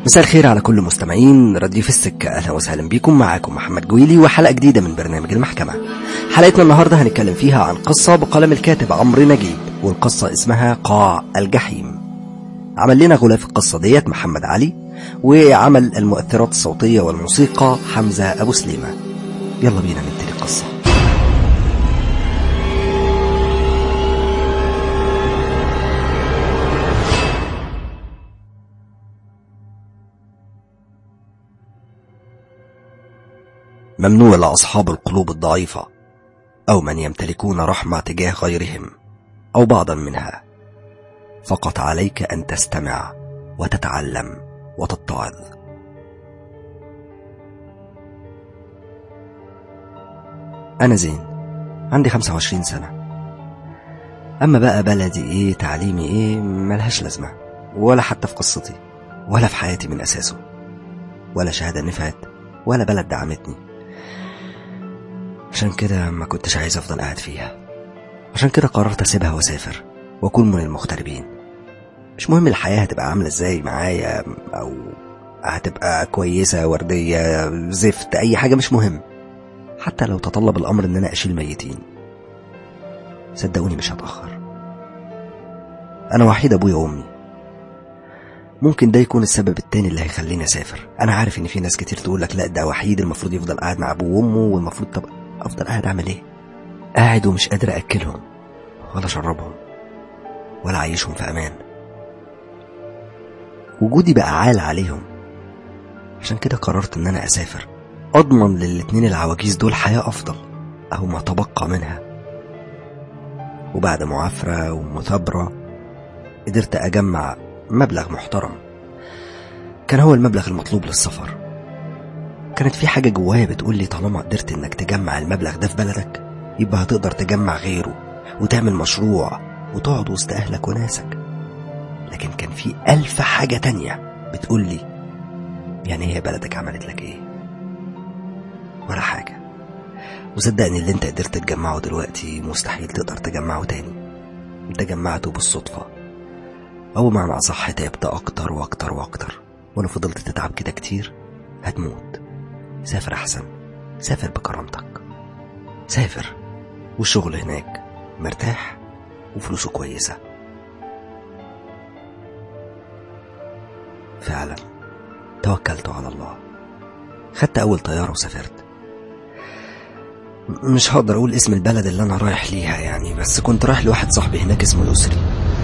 مساء الخير على كل مستمعين راديو في السكة أهلا وسهلا بكم معاكم محمد جويلي وحلقة جديدة من برنامج المحكمة حلقتنا النهاردة هنتكلم فيها عن قصة بقلم الكاتب عمرو نجيب والقصة اسمها قاع الجحيم عمل لنا غلاف القصة ديت محمد علي وعمل المؤثرات الصوتية والموسيقى حمزة أبو سليمة يلا بينا نبتدي القصة ممنوع لأصحاب القلوب الضعيفة أو من يمتلكون رحمة تجاه غيرهم أو بعضا منها فقط عليك أن تستمع وتتعلم وتتعظ أنا زين عندي 25 سنة أما بقى بلدي إيه تعليمي إيه ملهاش لازمة ولا حتى في قصتي ولا في حياتي من أساسه ولا شهادة نفعت ولا بلد دعمتني عشان كده ما كنتش عايز أفضل قاعد فيها عشان كده قررت أسيبها وأسافر وأكون من المغتربين مش مهم الحياة هتبقى عاملة ازاي معايا أو هتبقى كويسة وردية زفت أي حاجة مش مهم حتى لو تطلب الأمر إن أنا أشيل ميتين صدقوني مش هتأخر أنا وحيد أبويا وأمي ممكن ده يكون السبب التاني اللي هيخليني أسافر أنا عارف إن في ناس كتير تقول لك لا ده وحيد المفروض يفضل قاعد مع أبوه وأمه والمفروض طب أفضل قاعد أعمل إيه قاعد ومش قادر أكلهم ولا أشربهم ولا أعيشهم في أمان وجودي بقى عال عليهم عشان كده قررت ان انا اسافر اضمن للاتنين العواجيز دول حياة افضل او ما تبقى منها وبعد معافرة ومثابرة قدرت اجمع مبلغ محترم كان هو المبلغ المطلوب للسفر كانت في حاجة جوايا بتقول لي طالما قدرت انك تجمع المبلغ ده في بلدك يبقى هتقدر تجمع غيره وتعمل مشروع وتقعد وسط اهلك وناسك لكن كان في ألف حاجة تانية بتقول لي يعني هي بلدك عملت لك ايه ولا حاجة وصدقني اللي انت قدرت تجمعه دلوقتي مستحيل تقدر تجمعه تاني انت جمعته بالصدفة أو معنى أصح تعبت أكتر وأكتر وأكتر ولو فضلت تتعب كده كتير هتموت سافر أحسن سافر بكرامتك سافر والشغل هناك مرتاح وفلوسه كويسه فعلا توكلت على الله خدت أول طيارة وسافرت مش هقدر أقول اسم البلد اللي أنا رايح ليها يعني بس كنت رايح لواحد صاحبي هناك اسمه يسري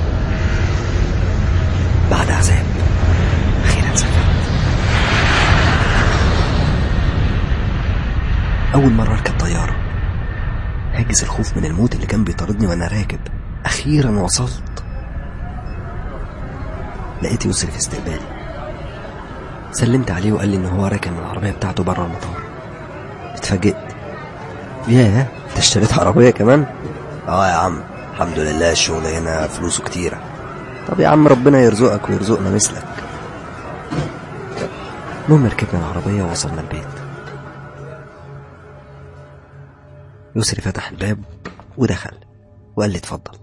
بعد عذاب أخيرا سافرت أول مرة أركب طيارة هاجس الخوف من الموت اللي كان بيطاردني وأنا راكب أخيرا وصلت لقيت يسري في استقبالي سلمت عليه وقال لي ان هو راكن العربيه بتاعته بره المطار اتفاجئت ياه انت اشتريت عربيه كمان اه يا عم الحمد لله الشغل هنا فلوسه كتيره طب يا عم ربنا يرزقك ويرزقنا مثلك المهم ركبنا العربيه ووصلنا البيت يسري فتح الباب ودخل وقال لي اتفضل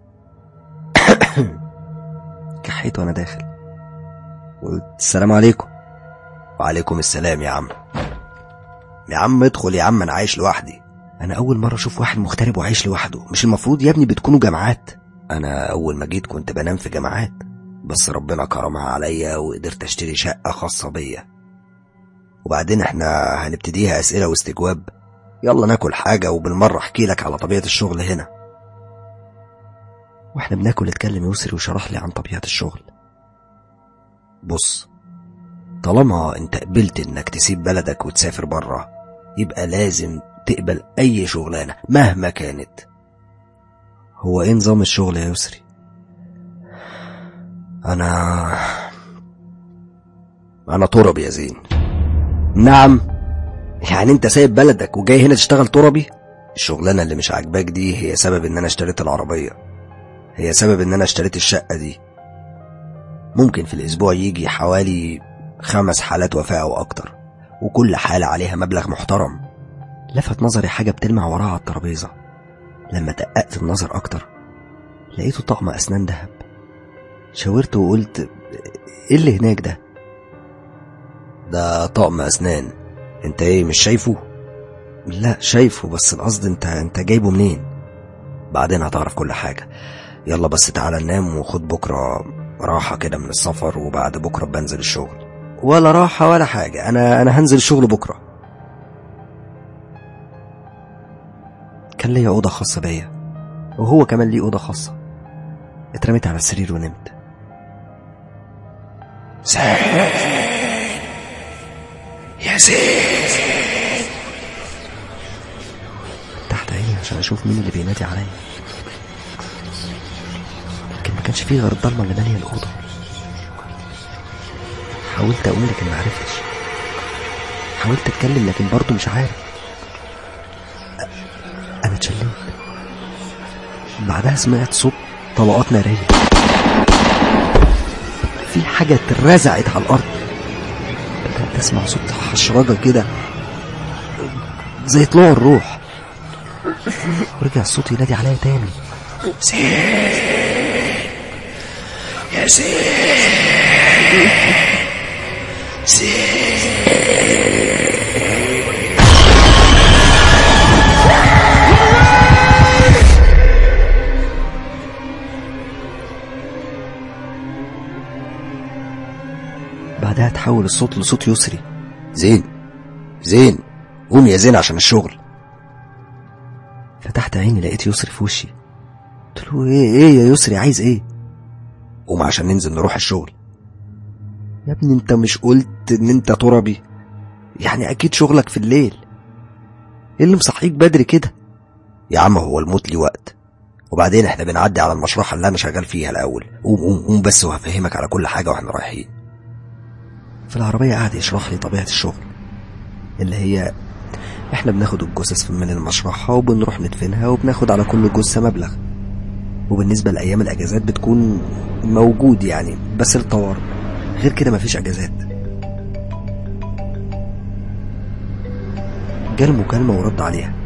كحيت وانا داخل قلت السلام عليكم وعليكم السلام يا عم يا عم ادخل يا عم انا عايش لوحدي انا اول مره اشوف واحد مغترب وعايش لوحده مش المفروض يا ابني بتكونوا جامعات انا اول ما جيت كنت بنام في جامعات بس ربنا كرمها عليا وقدرت اشتري شقه خاصه بيا وبعدين احنا هنبتديها اسئله واستجواب يلا ناكل حاجه وبالمره احكي لك على طبيعه الشغل هنا واحنا بناكل اتكلم يسري وشرح لي عن طبيعه الشغل بص طالما انت قبلت انك تسيب بلدك وتسافر بره يبقى لازم تقبل اي شغلانه مهما كانت هو ايه نظام الشغل يا يسري انا انا تربي يا زين نعم يعني انت سايب بلدك وجاي هنا تشتغل تربي الشغلانه اللي مش عاجباك دي هي سبب ان انا اشتريت العربيه هي سبب ان انا اشتريت الشقه دي ممكن في الاسبوع يجي حوالي خمس حالات وفاة أو أكتر وكل حالة عليها مبلغ محترم لفت نظري حاجة بتلمع وراها على الترابيزة لما دققت النظر أكتر لقيته طقم أسنان دهب شاورت وقلت إيه اللي هناك ده ده طقم أسنان انت ايه مش شايفه؟ لا شايفه بس القصد انت انت جايبه منين؟ بعدين هتعرف كل حاجة يلا بس تعالى ننام وخد بكرة راحة كده من السفر وبعد بكرة بنزل الشغل ولا راحة ولا حاجة أنا أنا هنزل الشغل بكرة كان ليا أوضة خاصة بيا وهو كمان ليه أوضة خاصة اترميت على السرير ونمت زين يا زين تحت عيني عشان أشوف مين اللي بينادي عليا لكن ما كانش فيه غير الضلمة اللي مالية الأوضة حاولت أقوم لكن ما عرفتش حاولت أتكلم لكن برضه مش عارف أ- أنا اتشليت بعدها سمعت صوت طلقات نارية في حاجة اترزعت على الأرض بدأت أسمع صوت حشرجة كده زي طلوع الروح ورجع الصوت ينادي عليا تاني زين يا زين زين بعدها تحول الصوت لصوت يسري زين زين قوم يا زين عشان الشغل فتحت عيني لقيت يسري في وشي قلت له ايه ايه يا يسري عايز ايه قوم عشان ننزل نروح الشغل يا ابني انت مش قلت ان انت تربي يعني اكيد شغلك في الليل ايه اللي مصحيك بدري كده يا عم هو الموت ليه وقت وبعدين احنا بنعدي على المشرحة اللي انا شغال فيها الاول قوم قوم قوم بس وهفهمك على كل حاجة واحنا رايحين في العربية قعد يشرح لي طبيعة الشغل اللي هي احنا بناخد الجثث من المشرحة وبنروح ندفنها وبناخد على كل جثة مبلغ وبالنسبة لأيام الأجازات بتكون موجود يعني بس للطوارئ غير كده مفيش أجازات جال مكالمة ورد عليها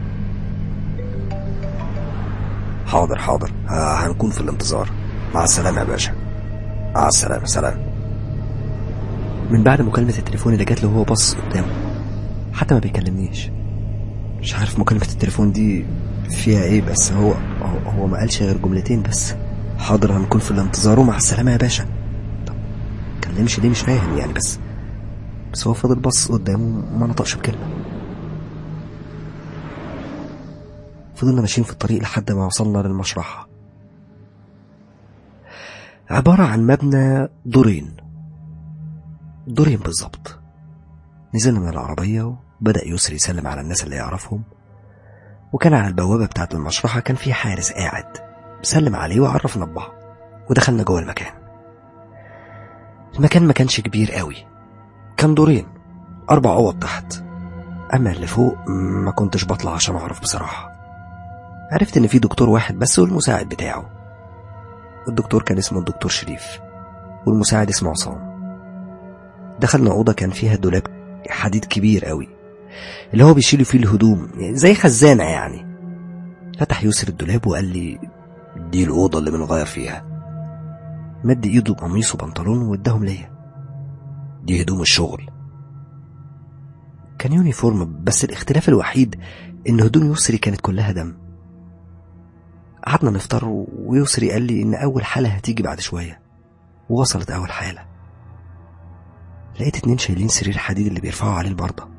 حاضر حاضر ه- هنكون في الانتظار مع السلامة يا باشا مع السلامة سلام من بعد مكالمة التليفون اللي جات له وهو بص قدامه حتى ما بيكلمنيش مش عارف مكالمة التليفون دي فيها ايه بس هو هو, هو ما قالش غير جملتين بس حاضر هنكون في الانتظار ومع السلامة يا باشا طب كلمش ليه مش فاهم يعني بس بس هو فضل بص قدامه ما نطقش بكلمة فضلنا ماشيين في الطريق لحد ما وصلنا للمشرحة عبارة عن مبنى دورين دورين بالظبط نزلنا من العربية وبدأ يسري يسلم على الناس اللي يعرفهم وكان على البوابة بتاعة المشرحة كان في حارس قاعد سلم عليه وعرفنا ببعض ودخلنا جوه المكان المكان ما كانش كبير قوي كان دورين أربع أوض تحت أما اللي فوق ما كنتش بطلع عشان أعرف بصراحة عرفت إن في دكتور واحد بس والمساعد بتاعه الدكتور كان اسمه الدكتور شريف والمساعد اسمه عصام دخلنا أوضة كان فيها دولاب حديد كبير قوي اللي هو بيشيلوا فيه الهدوم يعني زي خزانة يعني فتح يسر الدولاب وقال لي دي الأوضة اللي بنغير فيها مد إيده بقميص وبنطلون واداهم ليا دي هدوم الشغل كان يونيفورم بس الاختلاف الوحيد إن هدوم يسري كانت كلها دم قعدنا نفطر ويسري قال لي إن أول حالة هتيجي بعد شوية ووصلت أول حالة لقيت اتنين شايلين سرير حديد اللي بيرفعوا عليه البردة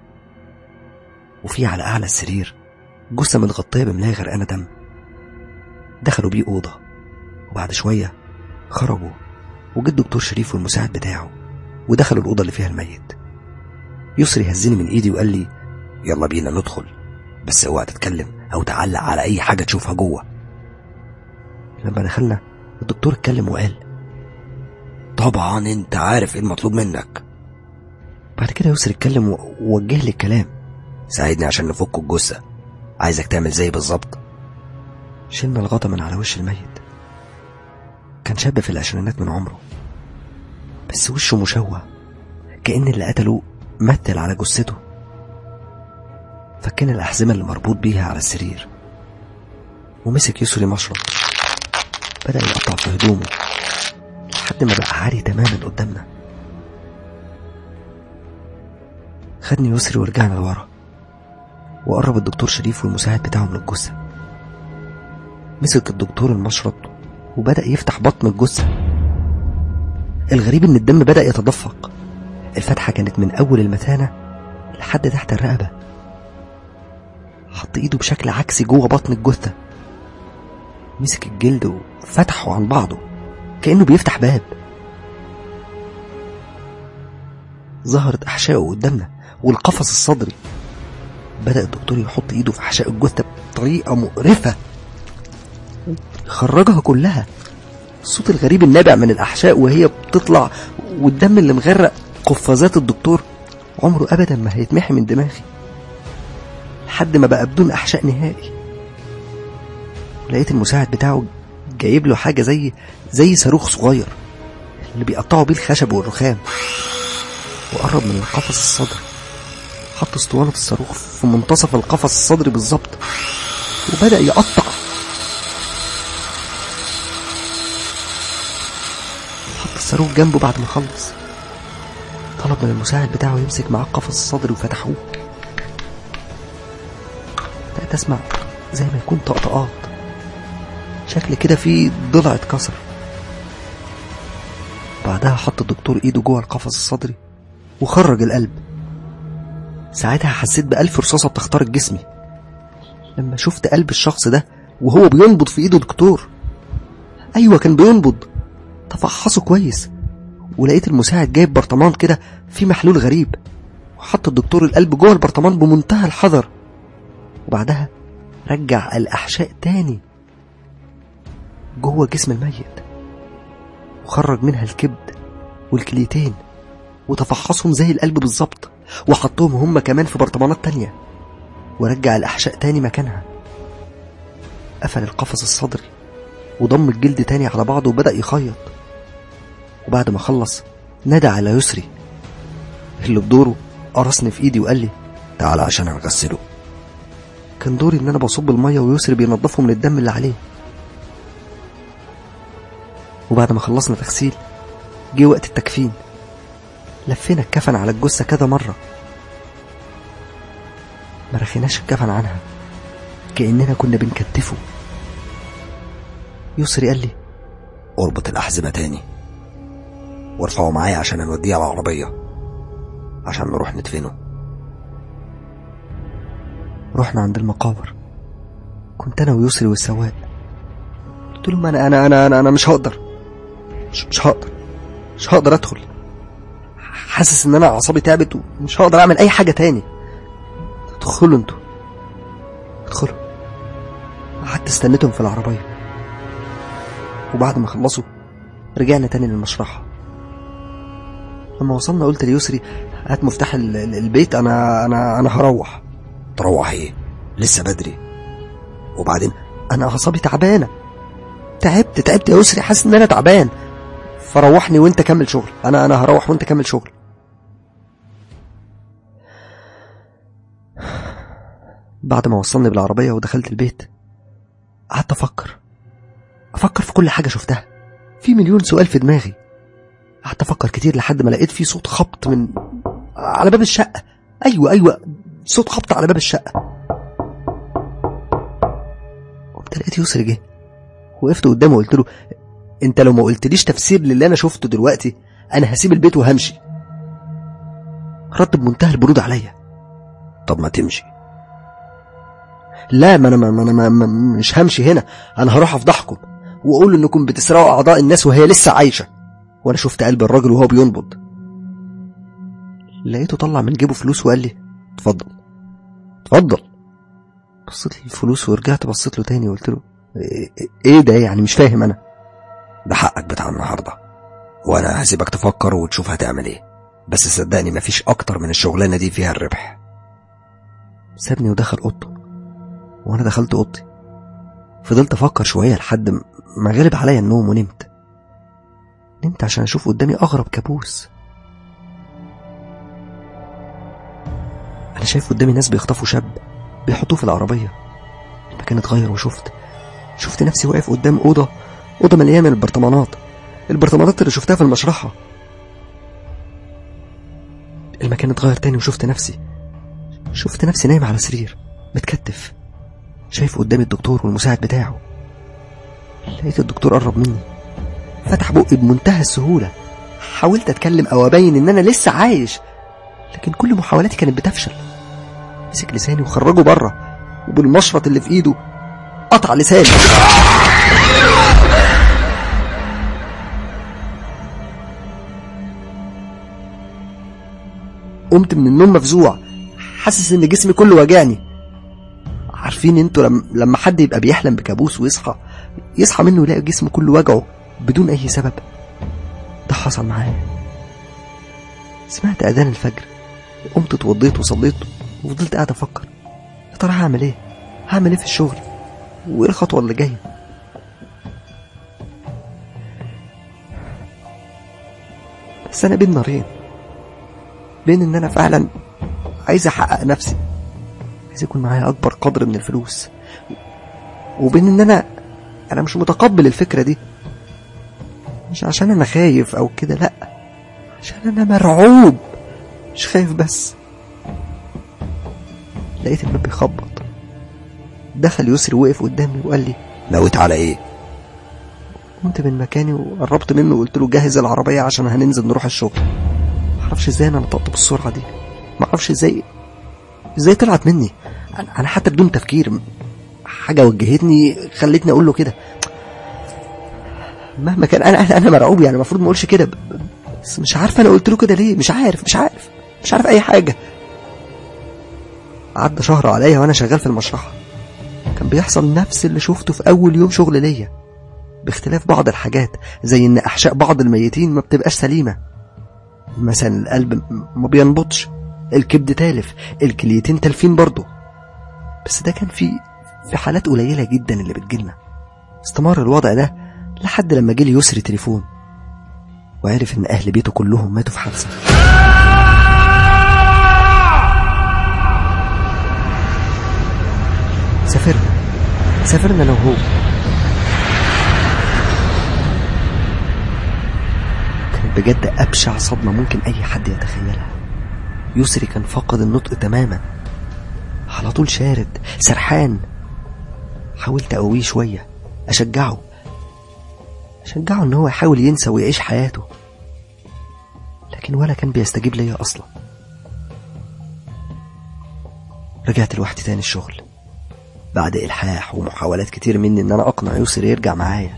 وفي على أعلى السرير جثة متغطية بملاية غرقانة دم دخلوا بيه أوضة وبعد شوية خرجوا وجه الدكتور شريف والمساعد بتاعه ودخلوا الأوضة اللي فيها الميت يسري هزني من إيدي وقال لي يلا بينا ندخل بس اوعى تتكلم أو تعلق على أي حاجة تشوفها جوه لما دخلنا الدكتور اتكلم وقال طبعا انت عارف ايه المطلوب منك بعد كده يسري اتكلم و- ووجه لي الكلام ساعدني عشان نفك الجثة عايزك تعمل زي بالظبط شلنا الغطا من على وش الميت كان شاب في العشرينات من عمره بس وشه مشوه كأن اللي قتله مثل على جثته فكنا الأحزمة اللي مربوط بيها على السرير ومسك يسري مشرط بدأ يقطع في هدومه لحد ما بقى عاري تماما قدامنا خدني يسري ورجعنا لورا وقرب الدكتور شريف والمساعد بتاعه من الجثة مسك الدكتور المشرط وبدأ يفتح بطن الجثة الغريب إن الدم بدأ يتدفق الفتحة كانت من أول المثانة لحد تحت الرقبة حط إيده بشكل عكسي جوه بطن الجثة مسك الجلد وفتحه عن بعضه كأنه بيفتح باب ظهرت أحشائه قدامنا والقفص الصدري بدأ الدكتور يحط إيده في أحشاء الجثة بطريقة مقرفة خرجها كلها الصوت الغريب النابع من الأحشاء وهي بتطلع والدم اللي مغرق قفازات الدكتور عمره أبدا ما هيتمحي من دماغي لحد ما بقى بدون أحشاء نهائي لقيت المساعد بتاعه جايب له حاجة زي زي صاروخ صغير اللي بيقطعوا بيه الخشب والرخام وقرب من القفص الصدري حط اسطوانة الصاروخ في منتصف القفص الصدري بالظبط وبدأ يقطع حط الصاروخ جنبه بعد ما خلص طلب من المساعد بتاعه يمسك معاه القفص الصدري وفتحوه بدأت أسمع زي ما يكون طقطقات شكل كده فيه ضلع اتكسر بعدها حط الدكتور ايده جوه القفص الصدري وخرج القلب ساعتها حسيت بألف رصاصة بتخترق جسمي لما شفت قلب الشخص ده وهو بينبض في ايده دكتور ايوه كان بينبض تفحصه كويس ولقيت المساعد جايب برطمان كده فيه محلول غريب وحط الدكتور القلب جوه البرطمان بمنتهى الحذر وبعدها رجع الأحشاء تاني جوه جسم الميت وخرج منها الكبد والكليتين وتفحصهم زي القلب بالظبط وحطهم هم كمان في برطمانات تانية ورجع الأحشاء تاني مكانها قفل القفص الصدري وضم الجلد تاني على بعضه وبدأ يخيط وبعد ما خلص نادى على يسري اللي بدوره قرصني في ايدي وقال لي تعال عشان اغسله كان دوري ان انا بصب الميه ويسري بينضفه من الدم اللي عليه وبعد ما خلصنا تغسيل جه وقت التكفين لفينا الكفن على الجثة كذا مرة ما رخيناش الكفن عنها كأننا كنا بنكتفه يسري قال لي اربط الأحزمة تاني وارفعه معايا عشان نوديه على العربية عشان نروح ندفنه رحنا عند المقابر كنت انا ويسري والسواق قلت لهم انا انا انا انا, أنا مش هقدر مش, مش هقدر مش هقدر ادخل حاسس ان انا اعصابي تعبت ومش هقدر اعمل اي حاجه تاني ادخلوا انتوا ادخلوا قعدت استنيتهم في العربيه وبعد ما خلصوا رجعنا تاني للمشرحه لما وصلنا قلت ليسري هات مفتاح ال- ال- البيت انا انا انا هروح تروح ايه لسه بدري وبعدين انا اعصابي تعبانه تعبت تعبت يا يسري حاسس ان انا تعبان فروحني وانت كمل شغل انا انا هروح وانت كمل شغل بعد ما وصلني بالعربية ودخلت البيت قعدت أفكر أفكر في كل حاجة شفتها في مليون سؤال في دماغي قعدت أفكر كتير لحد ما لقيت في صوت خبط من على باب الشقة أيوة أيوة صوت خبط على باب الشقة قمت لقيت يسري جه وقفت قدامه وقلت له انت لو ما قلتليش تفسير للي انا شفته دلوقتي انا هسيب البيت وهمشي رد بمنتهى البرود عليا طب ما تمشي لا ما انا ما ما انا ما ما مش همشي هنا انا هروح افضحكم واقول انكم بتسرقوا اعضاء الناس وهي لسه عايشه وانا شفت قلب الراجل وهو بينبض لقيته طلع من جيبه فلوس وقال لي اتفضل اتفضل بصيت للفلوس ورجعت بصيت له تاني وقلت له إيه- ايه ده يعني مش فاهم انا ده حقك بتاع النهارده وانا هسيبك تفكر وتشوف هتعمل ايه بس صدقني مفيش اكتر من الشغلانه دي فيها الربح سابني ودخل اوضته وانا دخلت اوضتي فضلت افكر شويه لحد م- ما غلب عليا النوم ونمت نمت عشان اشوف قدامي اغرب كابوس انا شايف قدامي ناس بيخطفوا شاب بيحطوه في العربيه المكان اتغير وشفت شفت نفسي واقف قدام اوضه اوضه مليانه من البرطمانات البرطمانات اللي شفتها في المشرحه المكان اتغير تاني وشفت نفسي شفت نفسي نايم على سرير متكتف شايف قدامي الدكتور والمساعد بتاعه لقيت الدكتور قرب مني فتح بقي بمنتهى السهولة حاولت أتكلم أو أبين إن أنا لسه عايش لكن كل محاولاتي كانت بتفشل مسك لساني وخرجه بره وبالمشرط اللي في إيده قطع لساني قمت من النوم مفزوع حاسس ان جسمي كله وجعني عارفين انتوا لما, لما حد يبقى بيحلم بكابوس ويصحى يصحى منه يلاقي جسمه كله وجعه بدون اي سبب ده حصل معايا سمعت اذان الفجر قمت اتوضيت وصليت وفضلت قاعد افكر يا ترى هعمل ايه هعمل ايه في الشغل وايه الخطوه اللي جايه بس انا بين نارين بين ان انا فعلا عايز احقق نفسي عايز يكون معايا اكبر قدر من الفلوس وبين ان انا انا مش متقبل الفكره دي مش عشان انا خايف او كده لا عشان انا مرعوب مش خايف بس لقيت الباب بيخبط دخل يسري وقف قدامي وقال لي نويت على ايه قمت من مكاني وقربت منه وقلت له جهز العربيه عشان هننزل نروح الشغل معرفش ازاي انا نطقت بالسرعه دي معرفش ازاي ازاي طلعت مني انا أنا حتى بدون تفكير حاجه وجهتني خلتني اقول له كده مهما كان انا انا انا مرعوب يعني المفروض ما اقولش كده بس مش عارف انا قلت له كده ليه مش عارف مش عارف مش عارف اي حاجه عدى شهر عليا وانا شغال في المشرحه كان بيحصل نفس اللي شفته في اول يوم شغل ليا باختلاف بعض الحاجات زي ان احشاء بعض الميتين ما بتبقاش سليمه مثلا القلب ما بينبضش الكبد تالف الكليتين تالفين برضه بس ده كان في في حالات قليلة جدا اللي بتجيلنا استمر الوضع ده لحد لما جه يسري تليفون وعرف ان اهل بيته كلهم ماتوا في حادثة سافرنا سافرنا انا وهو كانت بجد ابشع صدمة ممكن اي حد يتخيلها يسري كان فقد النطق تماما على طول شارد سرحان حاولت اقويه شويه اشجعه اشجعه ان هو يحاول ينسى ويعيش حياته لكن ولا كان بيستجيب ليا اصلا رجعت لوحدي تاني الشغل بعد الحاح ومحاولات كتير مني ان انا اقنع يسري يرجع معايا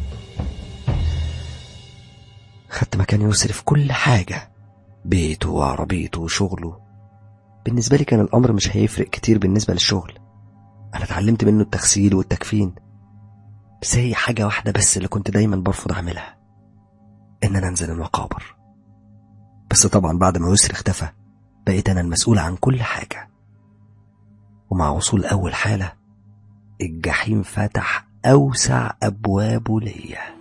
خدت مكان يسري في كل حاجه بيته وعربيته وشغله بالنسبة لي كان الأمر مش هيفرق كتير بالنسبة للشغل أنا اتعلمت منه التغسيل والتكفين بس هي حاجة واحدة بس اللي كنت دايما برفض أعملها إن أنا أنزل المقابر بس طبعا بعد ما يسري اختفى بقيت أنا المسؤول عن كل حاجة ومع وصول أول حالة الجحيم فتح أوسع أبوابه ليا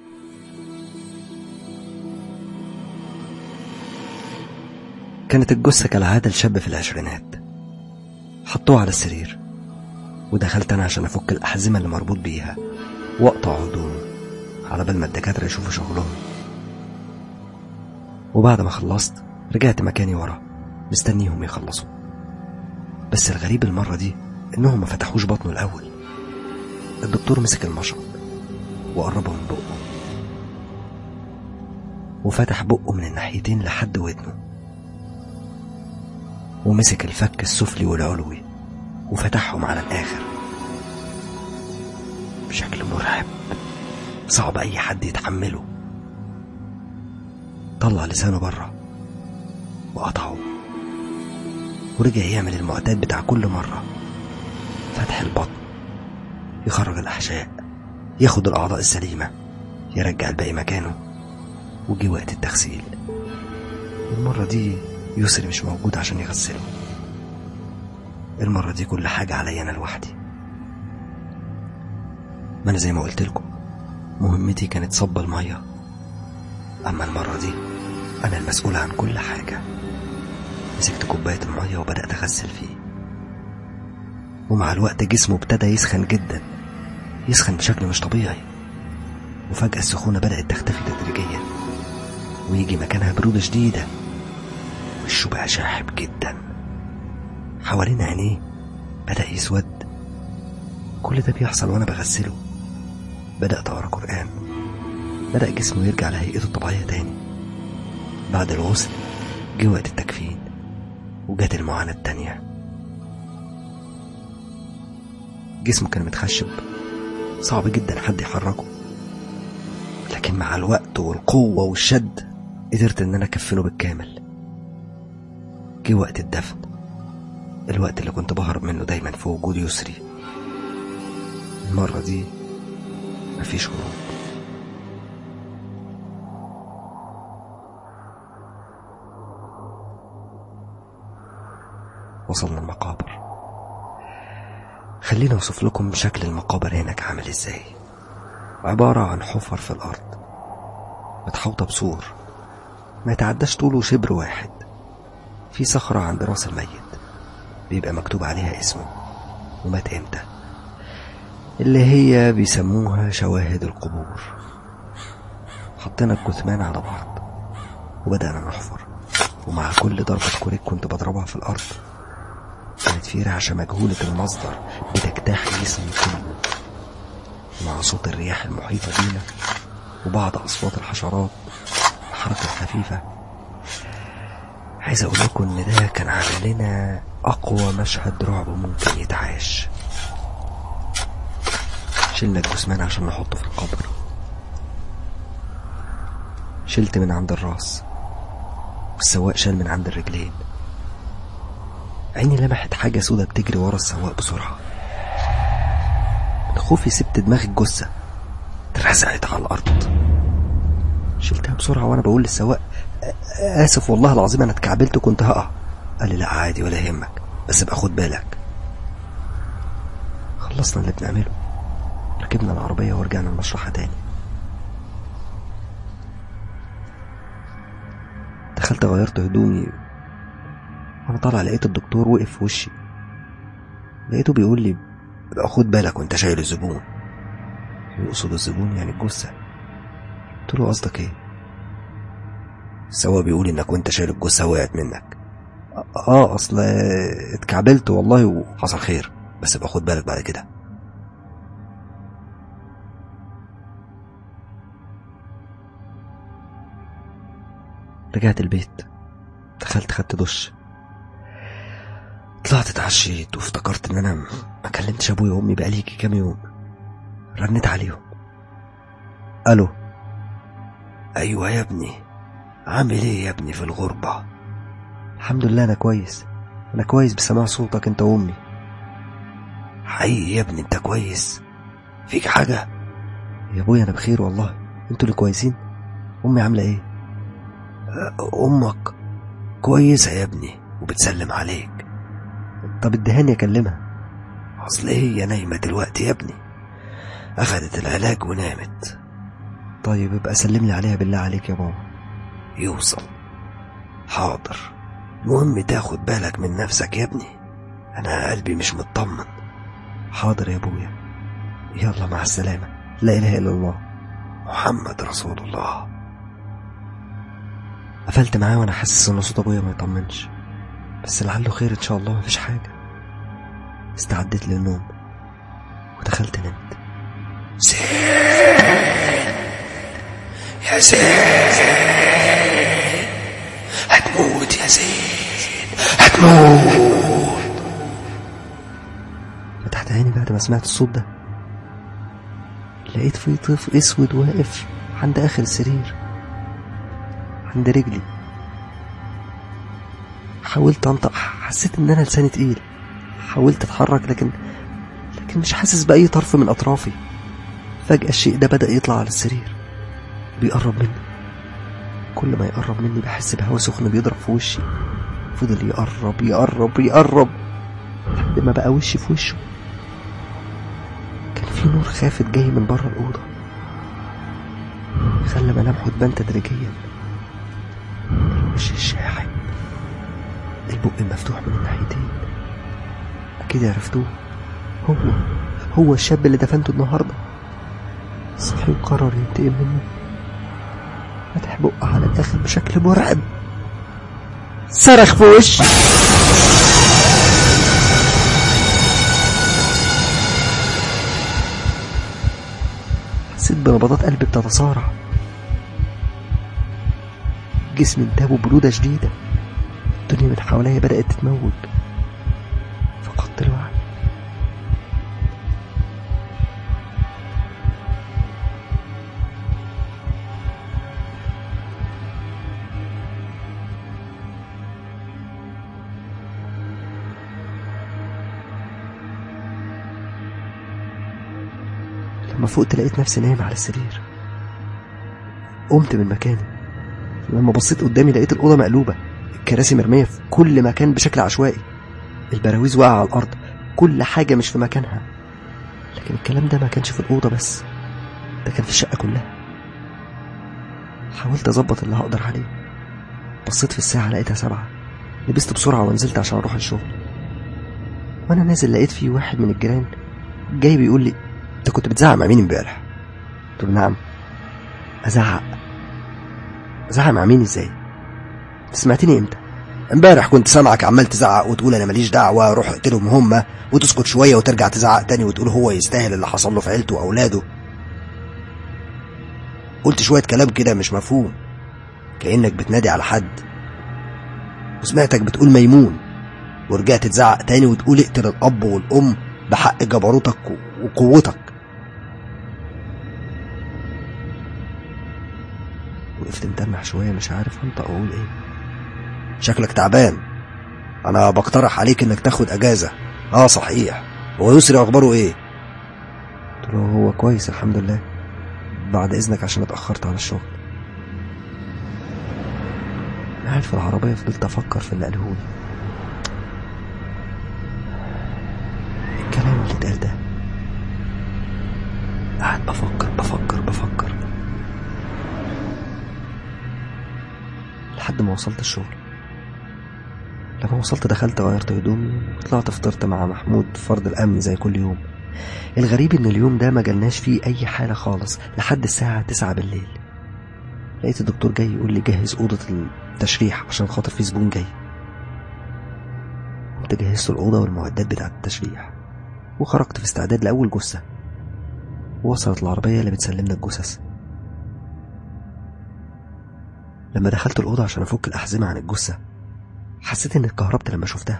كانت الجثة كالعادة لشاب في العشرينات حطوه على السرير ودخلت أنا عشان أفك الأحزمة اللي مربوط بيها وأقطع هدومه على بال ما الدكاترة يشوفوا شغلهم وبعد ما خلصت رجعت مكاني ورا مستنيهم يخلصوا بس الغريب المرة دي إنهم ما فتحوش بطنه الأول الدكتور مسك المشرط وقربه من بقه وفتح بقه من الناحيتين لحد ودنه ومسك الفك السفلي والعلوي وفتحهم على الآخر بشكل مرعب صعب أي حد يتحمله طلع لسانه بره وقطعه ورجع يعمل المعتاد بتاع كل مرة فتح البطن يخرج الأحشاء ياخد الأعضاء السليمة يرجع الباقي مكانه وجي وقت التغسيل المرة دي يسري مش موجود عشان يغسله المرة دي كل حاجة عليا أنا لوحدي ما أنا زي ما قلت لكم مهمتي كانت صب المية أما المرة دي أنا المسؤول عن كل حاجة مسكت كوباية المية وبدأت أغسل فيه ومع الوقت جسمه ابتدى يسخن جدا يسخن بشكل مش طبيعي وفجأة السخونة بدأت تختفي تدريجيا ويجي مكانها برودة شديدة وشه بقى شاحب جدا حوالين عينيه بدأ يسود كل ده بيحصل وأنا بغسله بدأت أقرأ قرآن بدأ جسمه يرجع لهيئته الطبيعية تاني بعد الغسل جه وقت التكفين وجات المعاناة التانية جسمه كان متخشب صعب جدا حد يحركه لكن مع الوقت والقوة والشد قدرت إن أنا أكفنه بالكامل جه وقت الدفن الوقت اللي كنت بهرب منه دايما في وجود يسري المرة دي مفيش هروب وصلنا المقابر خليني اوصف لكم شكل المقابر هناك عامل ازاي عبارة عن حفر في الأرض متحوطة بسور ما يتعداش طوله شبر واحد في صخرة عند راس الميت بيبقى مكتوب عليها اسمه ومات امتى اللي هي بيسموها شواهد القبور حطينا الجثمان على بعض وبدأنا نحفر ومع كل ضربة كوريك كنت بضربها في الأرض كانت في رعشة مجهولة المصدر بتجتاح جسمي كله مع صوت الرياح المحيطة بينا وبعض أصوات الحشرات الحركة الخفيفة عايز أقول لكم إن ده كان عامل لنا أقوى مشهد رعب ممكن يتعاش شلنا الجثمان عشان نحطه في القبر شلت من عند الراس والسواق شال من عند الرجلين عيني لمحت حاجة سودة بتجري ورا السواق بسرعة من خوفي سبت دماغي الجثة اترزعت على الأرض شلتها بسرعة وأنا بقول للسواق "آ- آسف والله العظيم أنا اتكعبلت وكنت هقع قال لي لا عادي ولا يهمك بس ابقى خد بالك خلصنا اللي بنعمله ركبنا العربية ورجعنا المشرحة تاني دخلت غيرت هدومي وانا طالع لقيت الدكتور وقف في وشي لقيته بيقول لي ابقى خد بالك وانت شايل الزبون يقصد الزبون يعني الجثة قلت له قصدك ايه السواق بيقول انك وانت شايل الجثة وقعت منك اه اصل اتكعبلت والله وحصل خير بس ابقى خد بالك بعد كده رجعت البيت دخلت خدت دش طلعت اتعشيت وافتكرت ان انا ما كلمتش ابويا وامي بقالي يجي كام يوم رنيت عليهم الو ايوه يا ابني عامل ايه يا ابني في الغربة الحمد لله انا كويس انا كويس بسماع صوتك انت وامي حقيقي يا ابني انت كويس فيك حاجة يا ابويا انا بخير والله انتوا اللي كويسين امي عاملة ايه امك كويسة يا ابني وبتسلم عليك طب ادهاني اكلمها اصل هي نايمة دلوقتي يا ابني اخدت العلاج ونامت طيب ابقى سلم لي عليها بالله عليك يا بابا يوصل حاضر المهم تاخد بالك من نفسك يا ابني انا قلبي مش مطمن حاضر يا ابويا يلا مع السلامة لا اله الا الله محمد رسول الله قفلت معاه وانا حاسس ان صوت ابويا ما يطمنش بس لعله خير ان شاء الله مفيش حاجه استعديت للنوم ودخلت نمت يا زين هتموت يا زين هتموت فتحت عيني بعد ما سمعت الصوت ده لقيت في طفل اسود واقف عند اخر السرير عند رجلي حاولت انطق حسيت ان انا لساني تقيل حاولت اتحرك لكن لكن مش حاسس باي طرف من اطرافي فجاه الشيء ده بدا يطلع على السرير بيقرب مني كل ما يقرب مني بحس بهوا سخن بيضرب في وشي فضل يقرب يقرب يقرب لحد ما بقى وشي في وشه كان في نور خافت جاي من بره الاوضه خلى ملامحه تبان تدريجيا الوش الشاحب البق مفتوح من الناحيتين أكيد عرفتوه هو هو الشاب اللي دفنته النهاردة صحي وقرر ينتقم مني فتح بقه على الآخر بشكل مرعب صرخ في وشي حسيت بنبضات قلبي بتتصارع جسمي انتاب ببرودة شديدة الدنيا من حواليا بدأت تتموج فقدت الوعي لما فقت لقيت نفسي نايم على السرير قمت من مكاني لما بصيت قدامي لقيت الأوضة مقلوبة الكراسي مرمية في كل مكان بشكل عشوائي البراويز واقعة على الأرض كل حاجة مش في مكانها لكن الكلام ده ما كانش في الأوضة بس ده كان في الشقة كلها حاولت أظبط اللي هقدر عليه بصيت في الساعة لقيتها سبعة لبست بسرعة ونزلت عشان أروح الشغل وأنا نازل لقيت في واحد من الجيران جاي بيقول لي انت كنت بتزعق مع مين امبارح قلت له نعم أزعق أزعق مع مين إزاي؟ سمعتني إمتى؟ امبارح كنت سامعك عمال تزعق وتقول انا ماليش دعوه روح اقتلهم هما وتسكت شويه وترجع تزعق تاني وتقول هو يستاهل اللي حصل له في عيلته واولاده قلت شويه كلام كده مش مفهوم كانك بتنادي على حد وسمعتك بتقول ميمون ورجعت تزعق تاني وتقول اقتل الاب والام بحق جبروتك وقوتك وقفت متنح شوية مش عارف أنطق أقول إيه شكلك تعبان انا بقترح عليك انك تاخد اجازه اه صحيح هو يسري اخباره ايه قلت له هو كويس الحمد لله بعد إذنك عشان اتأخرت على الشغل قاعد في العربية فضلت أفكر في اللي قالهولي الكلام اللي اتقال ده قاعد بفكر بفكر بفكر لحد ما وصلت الشغل لما وصلت دخلت غيرت هدومي وطلعت فطرت مع محمود فرد الأمن زي كل يوم الغريب إن اليوم ده ما جالناش فيه أي حالة خالص لحد الساعة تسعة بالليل لقيت الدكتور جاي يقول لي جهز أوضة التشريح عشان خاطر في زبون جاي قمت جهزت الأوضة والمعدات بتاعة التشريح وخرجت في استعداد لأول جثة ووصلت العربية اللي بتسلمنا الجثث لما دخلت الأوضة عشان أفك الأحزمة عن الجثة حسيت إني اتكهربت لما شفتها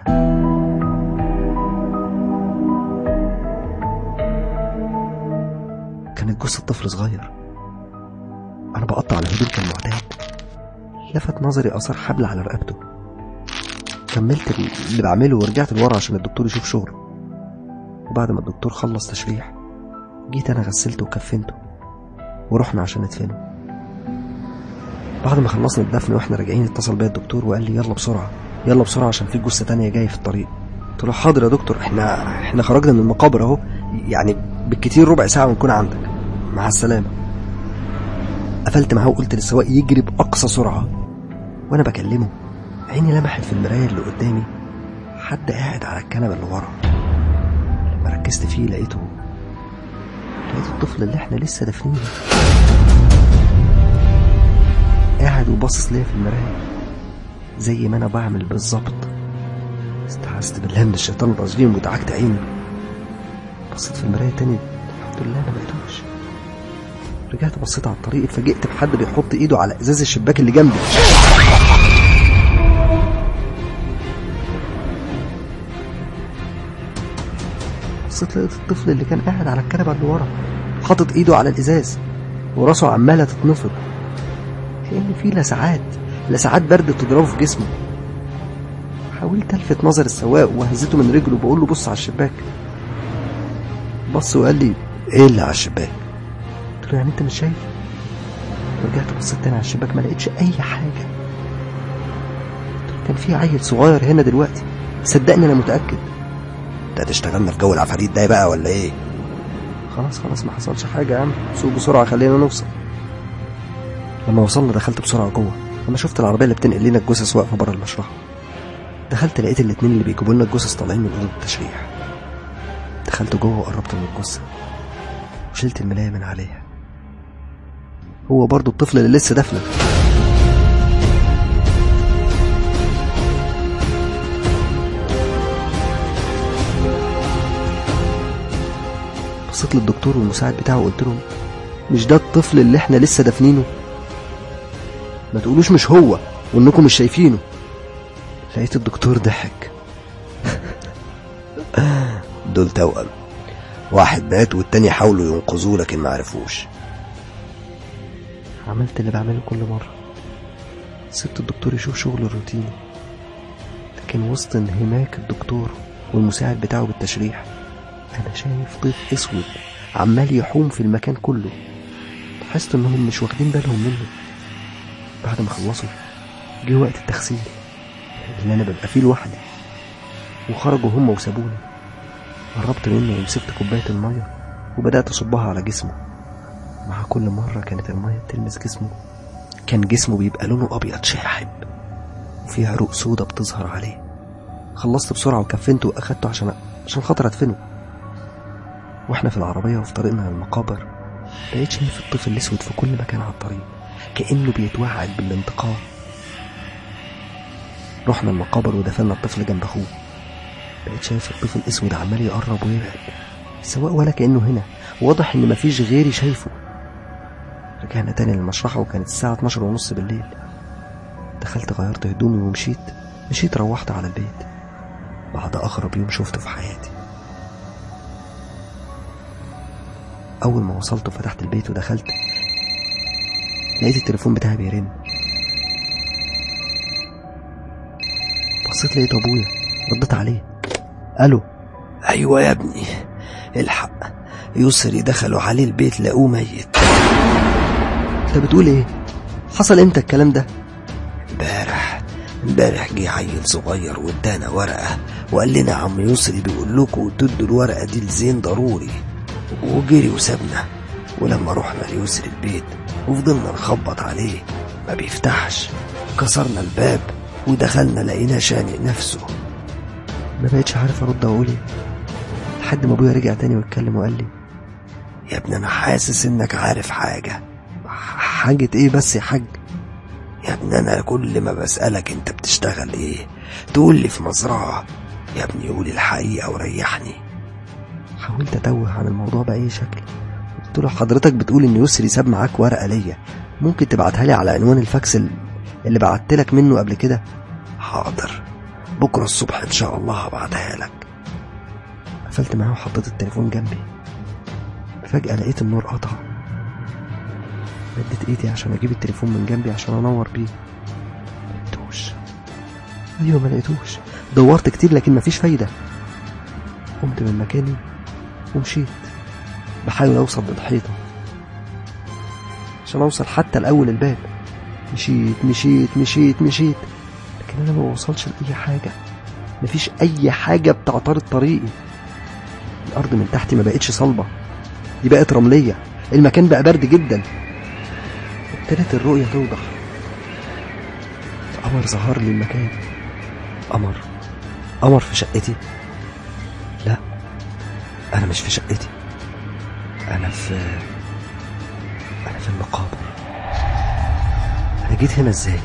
كانت جثة طفل صغير أنا بقطع الهدوم كالمعتاد لفت نظري أثر حبل على رقبته كملت اللي بعمله ورجعت لورا عشان الدكتور يشوف شغله وبعد ما الدكتور خلص تشريح جيت أنا غسلته وكفنته ورحنا عشان ندفنه بعد ما خلصنا الدفن واحنا راجعين اتصل بيا الدكتور وقال لي يلا بسرعة يلا بسرعة عشان في جثة تانية جاية في الطريق قلت له حاضر يا دكتور احنا احنا خرجنا من المقابر اهو يعني بالكتير ربع ساعة ونكون عندك مع السلامة قفلت معاه وقلت للسواق يجري بأقصى سرعة وأنا بكلمه عيني لمحت في المراية اللي قدامي حد قاعد على الكنبة اللي ورا لما ركزت فيه لقيته لقيت الطفل اللي احنا لسه دافنينه قاعد وباصص ليا في المراية زي ما انا بعمل بالظبط استعذت بالله من الشيطان الرجيم ودعكت عيني بصيت في المراية تاني الحمد لله انا ملقتوش رجعت بصيت على الطريق اتفاجئت بحد بيحط ايده على ازاز الشباك اللي جنبي بصيت لقيت الطفل اللي كان قاعد على الكنبه اللي ورا حاطط ايده على الازاز وراسه عماله تتنفض كأن في لسعات لسعات برد بتضربه في جسمه حاولت الفت نظر السواق وهزته من رجله بقول له بص على الشباك بص وقال لي ايه اللي على الشباك قلت له يعني انت مش شايف رجعت بصيت تاني على الشباك ما لقيتش اي حاجه قلت له كان في عيل صغير هنا دلوقتي صدقني انا متاكد انت هتشتغلنا في جو العفاريت ده بقى ولا ايه خلاص خلاص ما حصلش حاجه يا عم سوق بسرعه خلينا نوصل لما وصلنا دخلت بسرعه جوه لما شفت العربيه اللي بتنقل لنا الجثث واقفه بره المشرحه دخلت لقيت الاتنين اللي بيجيبوا لنا الجثث طالعين من اوضه التشريح دخلت جوه وقربت من الجثه وشلت الملايه من عليها هو برضو الطفل اللي لسه دفنه بصيت للدكتور والمساعد بتاعه وقلت لهم مش ده الطفل اللي احنا لسه دافنينه ما تقولوش مش هو وانكم مش شايفينه لقيت الدكتور ضحك دول توأم واحد مات والتاني حاولوا ينقذوه لكن ما عرفوش عملت اللي بعمله كل مرة سبت الدكتور يشوف شغله الروتيني لكن وسط انهماك الدكتور والمساعد بتاعه بالتشريح أنا شايف طيف أسود عمال يحوم في المكان كله لاحظت إنهم مش واخدين بالهم منه بعد ما خلصوا جه وقت التغسيل اللي أنا ببقى فيه لوحدي وخرجوا هم وسابوني قربت منه ومسكت كوباية المية وبدأت أصبها على جسمه مع كل مرة كانت المية تلمس جسمه كان جسمه بيبقى لونه أبيض شاحب وفيه عروق سودا بتظهر عليه خلصت بسرعة وكفنته وأخدته عشان عشان خاطر أدفنه واحنا في العربية وفي طريقنا للمقابر بقيت شايف الطفل الأسود في كل مكان على الطريق كأنه بيتوعد بالانتقام رحنا المقابر ودفنا الطفل جنب أخوه بقيت شايف الطفل الأسود عمال يقرب ويبعد سواء ولا كأنه هنا واضح إن مفيش غيري شايفه رجعنا تاني للمشرحة وكانت الساعة 12 ونص بالليل دخلت غيرت هدومي ومشيت مشيت روحت على البيت بعد أغرب يوم شفته في حياتي أول ما وصلت وفتحت البيت ودخلت لقيت التليفون بتاعي بيرن بصيت لقيت أبويا رديت عليه ألو أيوة يا ابني الحق يسري دخلوا عليه البيت لقوه ميت أنت بتقول إيه؟ حصل إمتى الكلام ده؟ امبارح امبارح جه عيل صغير وادانا ورقة وقال لنا عم يسري بيقول لكم تدوا الورقة دي لزين ضروري وجري وسابنا ولما رحنا ليسري البيت وفضلنا نخبط عليه ما بيفتحش كسرنا الباب ودخلنا لقيناه شانق نفسه ما بقتش عارف أرد أقول إيه لحد ما أبويا رجع تاني واتكلم وقال لي يا ابني انا حاسس انك عارف حاجة حاجة إيه بس يا حاج؟ يا ابني انا كل ما بسألك انت بتشتغل ايه تقول لي في مزرعة يا ابني قول الحقيقة وريحني حاولت أتوه عن الموضوع بأي شكل قلت له حضرتك بتقول إن يسري ساب معاك ورقة ليا ممكن تبعتها لي على عنوان الفاكس ال- اللي بعت لك منه قبل كده حاضر بكرة الصبح ان شاء الله هبعتها لك قفلت معاه وحطيت التليفون جنبي فجأة لقيت النور قطع مدت ايدي عشان اجيب التليفون من جنبي عشان انور بيه ملقتوش ايوه ما لقيتوش دورت كتير لكن مفيش فايدة قمت من مكاني ومشيت بحاول اوصل للحيطة عشان اوصل حتى لاول الباب مشيت مشيت مشيت مشيت لكن انا ما بوصلش لاي حاجة مفيش اي حاجة بتعترض طريقي الارض من تحتي ما بقتش صلبة دي بقت رملية المكان بقى برد جدا ابتدت الرؤية توضح قمر ظهر لي المكان قمر قمر في شقتي لا انا مش في شقتي انا في انا في المقابر انا جيت هنا ازاي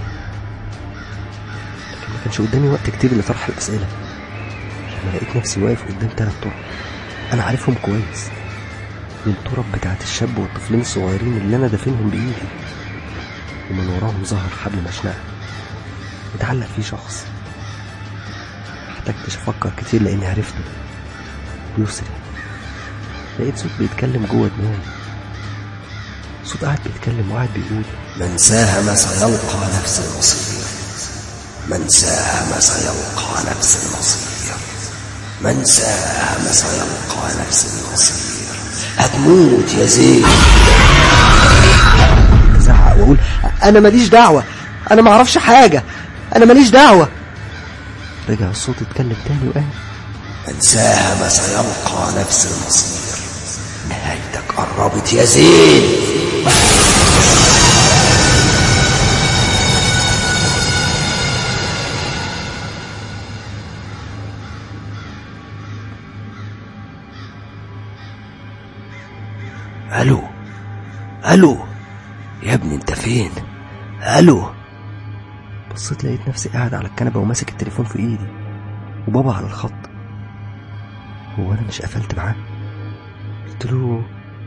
لكن ما كانش قدامي وقت كتير لطرح الاسئله لما لقيت نفسي واقف قدام تلات طرق انا عارفهم كويس دي التراب بتاعت الشاب والطفلين الصغيرين اللي انا دافنهم بايدي ومن وراهم ظهر حبل مشنقه متعلق فيه شخص ما احتجتش افكر كتير لاني عرفته يسري لقيت صوت بيتكلم جوه دماغي صوت قاعد بيتكلم وقاعد بيقول من ساهم سيلقى نفس المصير من ساهم سيلقى نفس المصير من ساهم سيلقى نفس المصير هتموت يا زين ازعق واقول انا ماليش دعوه انا ما اعرفش حاجه انا ماليش دعوه رجع الصوت اتكلم تاني وقال من ساهم سيلقى نفس المصير نهايتك قربت يا زين الو الو يا ابني انت فين الو بصيت لقيت نفسي قاعد على الكنبه وماسك التليفون في ايدي وبابا على الخط هو انا مش قفلت معاه قلت له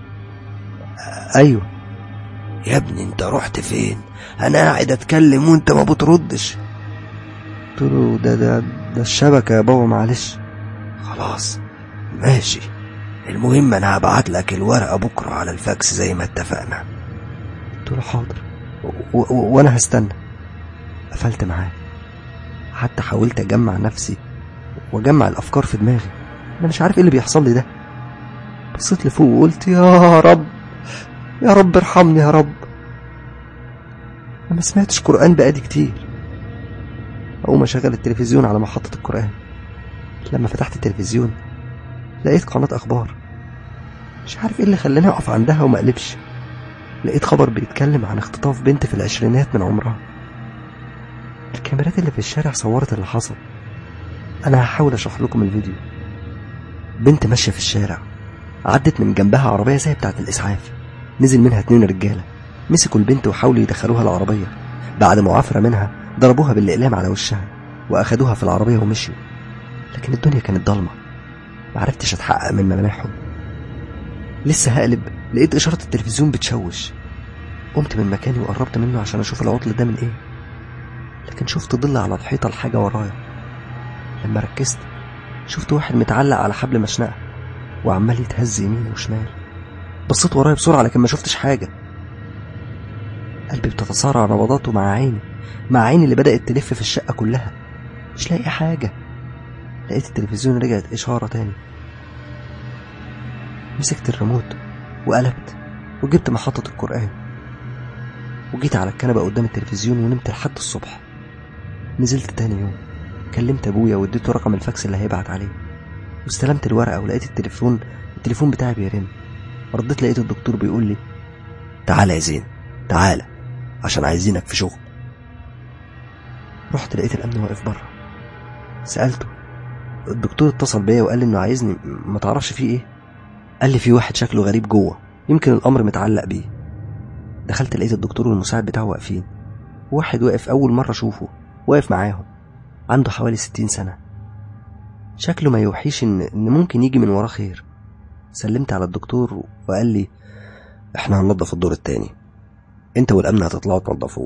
ايوه يا ابني انت رحت فين انا قاعد اتكلم وانت ما بتردش قلت له ده ده ده الشبكه يا بابا معلش خلاص ماشي المهم انا هبعت لك الورقه بكره على الفاكس زي ما اتفقنا قلت له حاضر و- و- وانا هستنى قفلت معاه حتى حاولت اجمع نفسي واجمع الافكار في دماغي انا مش عارف ايه اللي بيحصل لي ده بصيت لفوق وقلت يا رب يا رب ارحمني يا رب انا ما سمعتش قران بقالي كتير اقوم اشغل التلفزيون على محطه القران لما فتحت التلفزيون لقيت قناه اخبار مش عارف ايه اللي خلاني اقف عندها وما اقلبش لقيت خبر بيتكلم عن اختطاف بنت في العشرينات من عمرها الكاميرات اللي في الشارع صورت اللي حصل انا هحاول اشرح لكم الفيديو بنت ماشيه في الشارع عدت من جنبها عربيه زي بتاعه الاسعاف نزل منها اتنين رجاله مسكوا البنت وحاولوا يدخلوها العربيه بعد معافره منها ضربوها بالاقلام على وشها واخدوها في العربيه ومشيوا لكن الدنيا كانت ضلمه معرفتش اتحقق من ملامحهم لسه هقلب لقيت اشاره التلفزيون بتشوش قمت من مكاني وقربت منه عشان اشوف العطل ده من ايه لكن شفت ظل على الحيطه لحاجه ورايا لما ركزت شفت واحد متعلق على حبل مشنقه وعمال يتهز يمين وشمال بصيت ورايا بسرعه لكن ما شفتش حاجه قلبي بتتصارع نبضاته مع عيني مع عيني اللي بدات تلف في الشقه كلها مش لاقي حاجه لقيت التلفزيون رجعت اشاره تاني مسكت الريموت وقلبت وجبت محطة القرآن وجيت على الكنبة قدام التلفزيون ونمت لحد الصبح نزلت تاني يوم كلمت أبويا واديته رقم الفاكس اللي هيبعت عليه واستلمت الورقة ولقيت التليفون التليفون بتاعي بيرن رديت لقيت الدكتور بيقول لي تعالى يا زين تعالى عشان عايزينك في شغل رحت لقيت الأمن واقف بره سألته الدكتور اتصل بيا وقال لي إنه عايزني ما تعرفش فيه إيه قال لي في واحد شكله غريب جوه يمكن الأمر متعلق بيه دخلت لقيت الدكتور والمساعد بتاعه واقفين واحد واقف أول مرة أشوفه واقف معاهم عنده حوالي ستين سنة شكله ما يوحيش إن, إن ممكن يجي من وراه خير سلمت على الدكتور وقال لي احنا هننضف الدور التاني انت والامن هتطلعوا تنضفوه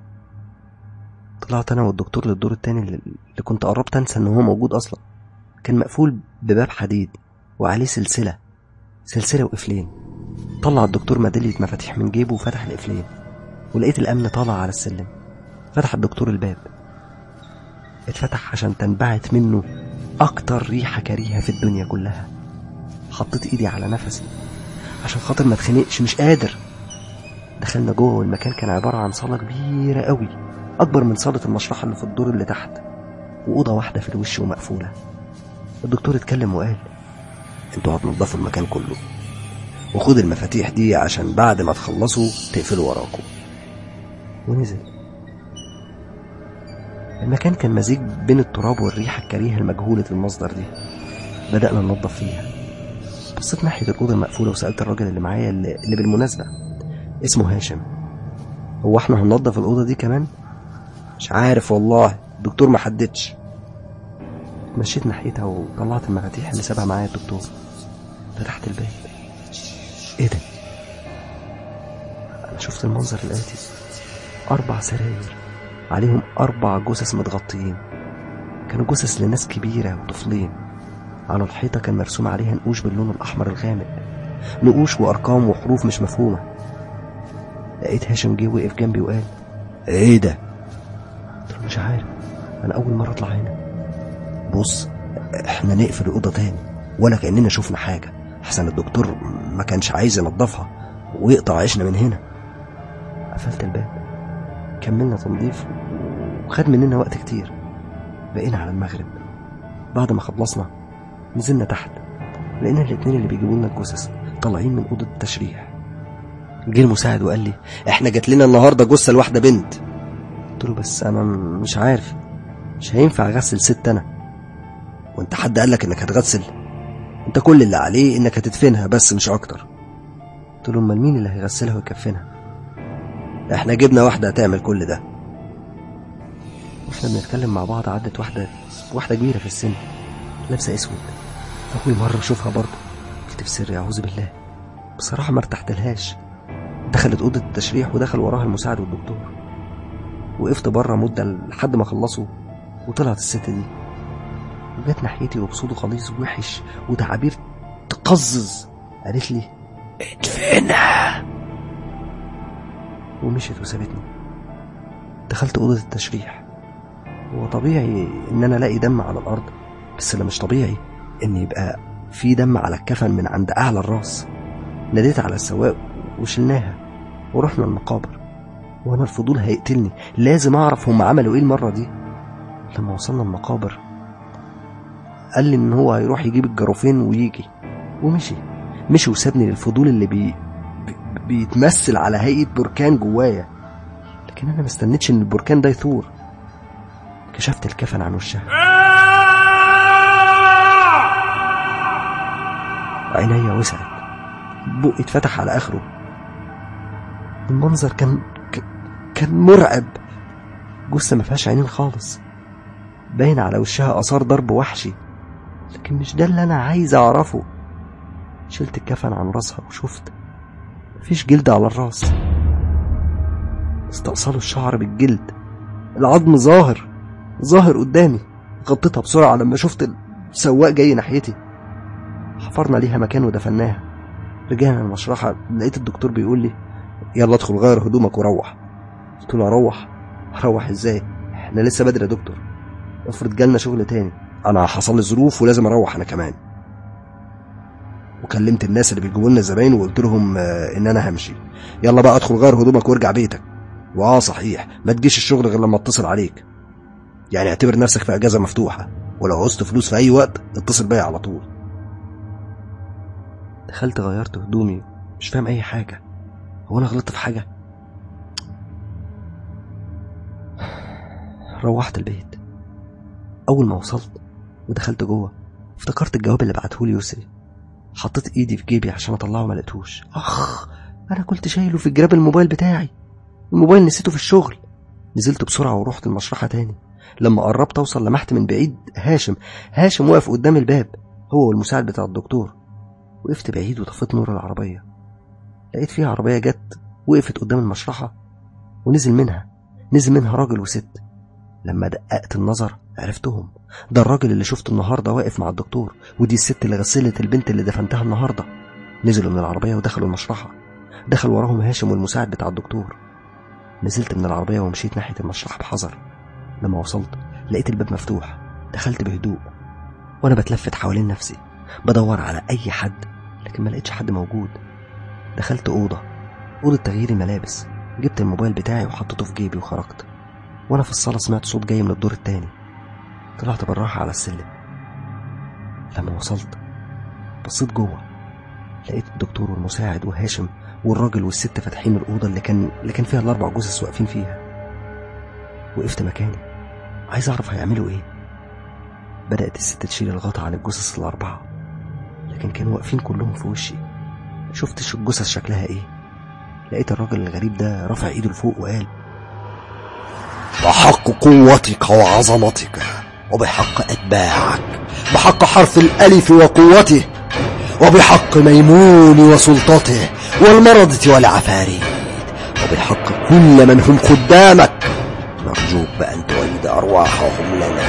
طلعت أنا والدكتور للدور التاني اللي اللي كنت قربت أنسى إن هو موجود أصلا كان مقفول بباب حديد وعليه سلسلة سلسلة وقفلين طلع الدكتور ميدالية مفاتيح من جيبه وفتح القفلين ولقيت الأمن طالع على السلم فتح الدكتور الباب اتفتح عشان تنبعت منه أكتر ريحة كريهة في الدنيا كلها حطيت إيدي على نفسي عشان خاطر ما اتخنقش مش قادر دخلنا جوه والمكان كان عبارة عن صالة كبيرة قوي أكبر من صالة المشرحة اللي في الدور اللي تحت وأوضة واحدة في الوش ومقفولة الدكتور اتكلم وقال انتوا هتنضفوا المكان كله وخد المفاتيح دي عشان بعد ما تخلصوا تقفلوا وراكم ونزل المكان كان مزيج بين التراب والريحة الكريهة المجهولة المصدر دي بدأنا ننظف فيها بصيت ناحية الأوضة المقفولة وسألت الراجل اللي معايا اللي, اللي بالمناسبة اسمه هاشم هو احنا هننظف الأوضة دي كمان؟ مش عارف والله الدكتور ما حددش مشيت ناحيتها وطلعت المفاتيح اللي سابها معايا الدكتور فتحت الباب ايه ده؟ انا شفت المنظر الآتي أربع سراير عليهم أربع جثث متغطيين كانوا جثث لناس كبيرة وطفلين على الحيطة كان مرسوم عليها نقوش باللون الأحمر الغامق نقوش وأرقام وحروف مش مفهومة لقيت هاشم جه وقف جنبي وقال ايه ده قلت له مش عارف أنا أول مرة أطلع هنا بص احنا نقفل الأوضة تاني ولا كأننا شفنا حاجة احسن الدكتور ما كانش عايز ينضفها ويقطع عيشنا من هنا قفلت الباب كملنا تنظيف وخد مننا وقت كتير بقينا على المغرب بعد ما خلصنا نزلنا تحت لقينا الاتنين اللي بيجيبوا لنا الجثث طالعين من اوضه التشريح جه المساعد وقال لي احنا جات لنا النهارده جثه لواحده بنت قلت له بس انا م- مش عارف مش هينفع اغسل ست انا وانت حد قال لك انك هتغسل انت كل اللي عليه انك هتدفنها بس مش اكتر قلت له امال مين اللي هيغسلها ويكفنها احنا جبنا واحده هتعمل كل ده واحنا بنتكلم مع بعض عدت واحده واحده كبيره في السن لابسه اسود اول مره اشوفها برضه قلت قلت في سري اعوذ بالله بصراحه ما ارتحتلهاش دخلت اوضه التشريح ودخل وراها المساعد والدكتور وقفت بره مده لحد ما خلصوا وطلعت الست دي وجت ناحيتي وبصوت غليظ وحش وتعابير تقزز قالت لي ادفنها ومشيت وسابتني دخلت أوضة التشريح هو طبيعي إن أنا ألاقي دم على الأرض بس اللي مش طبيعي إن يبقى في دم على الكفن من عند أعلى الراس ناديت على السواق وشلناها ورحنا المقابر وأنا الفضول هيقتلني لازم أعرف هم عملوا إيه المرة دي لما وصلنا المقابر قال لي إن هو هيروح يجيب الجرافين ويجي ومشي مشي وسابني للفضول اللي بي... بي... بيتمثل على هيئة بركان جوايا لكن أنا ما استنيتش إن البركان ده يثور كشفت الكفن عن وشها عينيا وسعت بقي اتفتح على آخره المنظر كان ك... كان مرعب جثة ما فيهاش عينين خالص باين على وشها آثار ضرب وحشي لكن مش ده اللي أنا عايز أعرفه شلت الكفن عن راسها وشفت مفيش جلد على الراس استأصلوا الشعر بالجلد العظم ظاهر ظاهر قدامي غطيتها بسرعة لما شفت السواق جاي ناحيتي حفرنا ليها مكان ودفناها رجعنا المشرحة لقيت الدكتور بيقول لي يلا ادخل غير هدومك وروح قلت له اروح اروح ازاي احنا لسه بدري يا دكتور افرض جالنا شغل تاني انا حصل لي ظروف ولازم اروح انا كمان وكلمت الناس اللي بيجيبوا لنا زباين وقلت لهم آه، ان انا همشي يلا بقى ادخل غير هدومك وارجع بيتك واه صحيح ما تجيش الشغل غير لما اتصل عليك يعني اعتبر نفسك في اجازه مفتوحه ولو عوزت فلوس في اي وقت اتصل بيا على طول دخلت غيرت هدومي مش فاهم اي حاجه هو انا غلطت في حاجه روحت البيت اول ما وصلت ودخلت جوه افتكرت الجواب اللي بعتهولي يسري حطيت ايدي في جيبي عشان اطلعه ما لقيتهوش اخ انا كنت شايله في جراب الموبايل بتاعي الموبايل نسيته في الشغل نزلت بسرعه ورحت المشرحه تاني لما قربت اوصل لمحت من بعيد هاشم هاشم واقف قدام الباب هو والمساعد بتاع الدكتور وقفت بعيد وطفيت نور العربيه لقيت فيها عربيه جت وقفت قدام المشرحه ونزل منها نزل منها راجل وست لما دققت النظر عرفتهم ده الراجل اللي شفته النهارده واقف مع الدكتور ودي الست اللي غسلت البنت اللي دفنتها النهارده نزلوا من العربيه ودخلوا المشرحه دخل وراهم هاشم والمساعد بتاع الدكتور نزلت من العربيه ومشيت ناحيه المشرحه بحذر لما وصلت لقيت الباب مفتوح دخلت بهدوء وانا بتلفت حوالين نفسي بدور على اي حد لكن ما لقيتش حد موجود دخلت اوضه اوضه تغيير الملابس جبت الموبايل بتاعي وحطيته في جيبي وخرجت وانا في الصاله سمعت صوت جاي من الدور التاني طلعت بالراحه على السلم لما وصلت بصيت جوه لقيت الدكتور والمساعد وهاشم والراجل والست فاتحين الاوضه اللي كان اللي كان فيها الاربع جثث واقفين فيها وقفت مكاني عايز اعرف هيعملوا ايه بدات الست تشيل الغطا عن الجثث الاربعه لكن كانوا واقفين كلهم في وشي شفتش الجثث شكلها ايه لقيت الراجل الغريب ده رافع ايده لفوق وقال بحق قوتك وعظمتك وبحق أتباعك بحق حرف الألف وقوته وبحق ميمون وسلطته والمرضة والعفاريت وبحق كل من هم خدامك نرجوك بأن تعيد أرواحهم لنا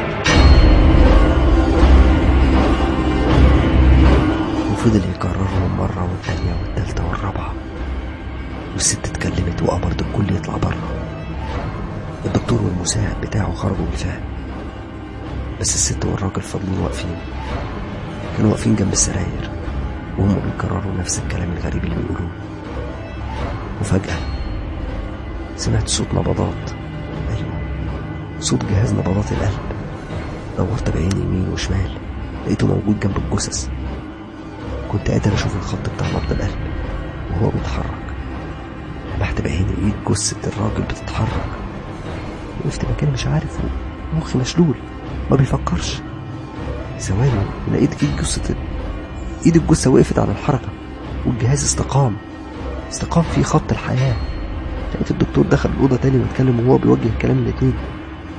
وفضل يكررهم مرة والتانية والتالتة والرابعة والست اتكلمت وأمرت الكل يطلع بره الدكتور والمساعد بتاعه خرجوا بالفعل بس الست والراجل فضلوا واقفين كانوا واقفين جنب السراير وهم بيكرروا نفس الكلام الغريب اللي بيقولوه وفجأة سمعت صوت نبضات أيوة صوت جهاز نبضات القلب دورت بعيني يمين وشمال لقيته موجود جنب الجثث كنت قادر أشوف الخط بتاع نبض القلب وهو بيتحرك لمحت بعيني ايد جثة الراجل بتتحرك وقفت مكاني مش عارف مخي مشلول ما بيفكرش ثواني لقيت ايد جثة ايد الجثة وقفت على الحركة والجهاز استقام استقام في خط الحياة لقيت الدكتور دخل الأوضة تاني واتكلم وهو بيوجه الكلام الاتنين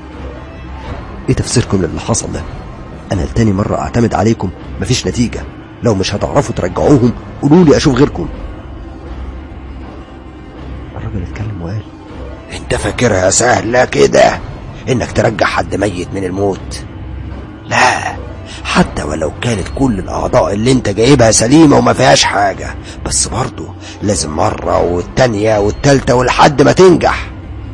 ايه تفسيركم للي حصل ده انا لتاني مرة اعتمد عليكم مفيش نتيجة لو مش هتعرفوا ترجعوهم قولوا لي اشوف غيركم الراجل اتكلم وقال انت فاكرها سهلة كده انك ترجع حد ميت من الموت لا حتى ولو كانت كل الاعضاء اللي انت جايبها سليمة وما فيهاش حاجة بس برضه لازم مرة والتانية والتالتة ولحد ما تنجح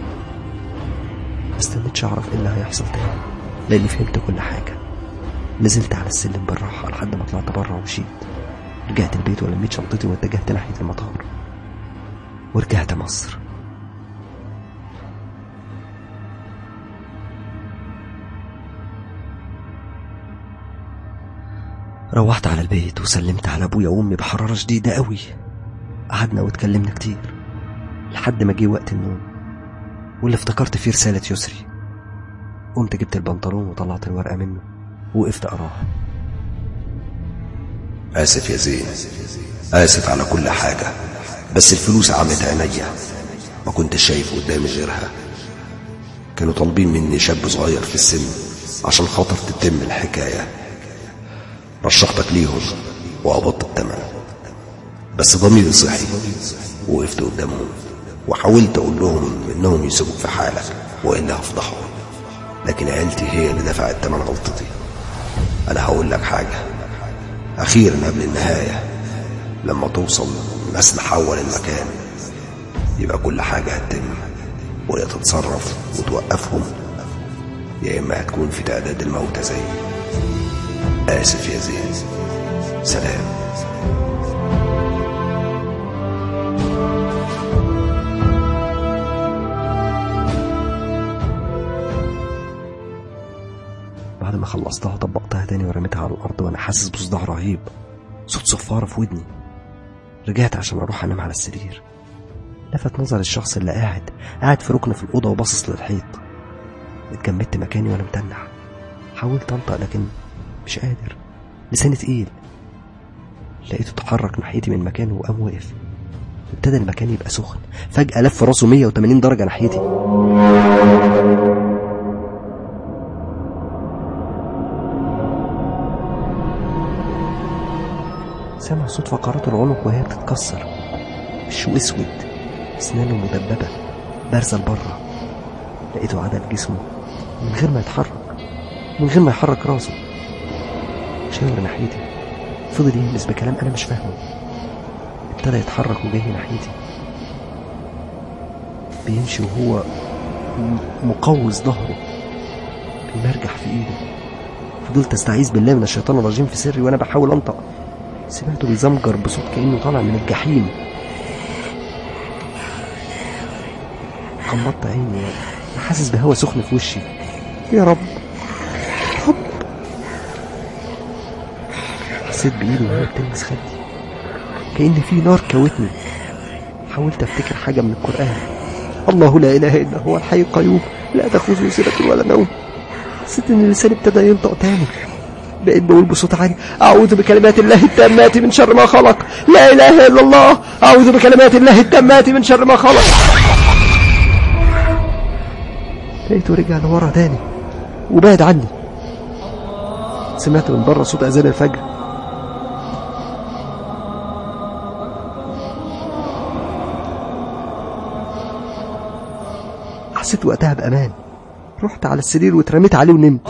ما استنيتش اعرف ايه اللي هيحصل تاني لاني فهمت كل حاجه نزلت على السلم بالراحه لحد ما طلعت بره ومشيت رجعت البيت ولميت شنطتي واتجهت ناحيه المطار ورجعت مصر روحت على البيت وسلمت على ابويا وامي بحراره شديده قوي قعدنا واتكلمنا كتير لحد ما جه وقت النوم واللي افتكرت فيه رسالة يسري قمت جبت البنطلون وطلعت الورقة منه ووقفت أقراها آسف يا زين آسف على كل حاجة بس الفلوس عمت عينيا ما كنتش شايف قدامي غيرها كانوا طالبين مني شاب صغير في السن عشان خاطر تتم الحكاية رشحتك ليهم وقبضت التمن بس ضميري صحي وقفت قدامهم وحاولت اقول لهم انهم يسيبوك في حالك والا هفضحهم لكن عيلتي هي اللي دفعت ثمن غلطتي انا هقول لك حاجه اخيرا قبل النهايه لما توصل ناس نحول المكان يبقى كل حاجه هتتم ويا تتصرف وتوقفهم يا اما هتكون في تعداد الموتى زي اسف يا زين سلام بعد ما خلصتها طبقتها تاني ورميتها على الأرض وأنا حاسس بصداع رهيب صوت صفارة في ودني رجعت عشان أروح أنام على السرير لفت نظر الشخص اللي قاعد قاعد في ركن في الأوضة وباصص للحيط اتجمدت مكاني وأنا متنح حاولت أنطق لكن مش قادر لساني تقيل لقيته اتحرك ناحيتي من مكانه وقام وقف ابتدى المكان يبقى سخن فجأة لف راسه 180 درجة ناحيتي سمع صوت فقرات العنق وهي بتتكسر وشه اسود اسنانه مدببه بارزه لبره لقيته عدل جسمه من غير ما يتحرك من غير ما يحرك راسه شاور ناحيتي فضل يهمس بكلام انا مش فاهمه ابتدى يتحرك وجاي ناحيتي بيمشي وهو م- مقوس ظهره بيمرجح في ايده فضلت استعيذ بالله من الشيطان الرجيم في سري وانا بحاول انطق سمعته بيزمجر بصوت كأنه طالع من الجحيم غمضت عيني أنا حاسس بهوا سخن في وشي يا رب رب حسيت بإيدي وهي بتلمس خدي كأن في نار كوتني حاولت أفتكر حاجة من القرآن الله لا إله إلا هو الحي القيوم لا تأخذه سنة ولا نوم حسيت إن لساني ابتدى ينطق تاني بقيت بقول بصوت عالي أعوذ بكلمات الله التامات من شر ما خلق لا إله إلا الله أعوذ بكلمات الله التامات من شر ما خلق لقيته رجع لورا تاني وبعد عني سمعت من بره صوت أذان الفجر حسيت وقتها بأمان رحت على السرير واترميت عليه ونمت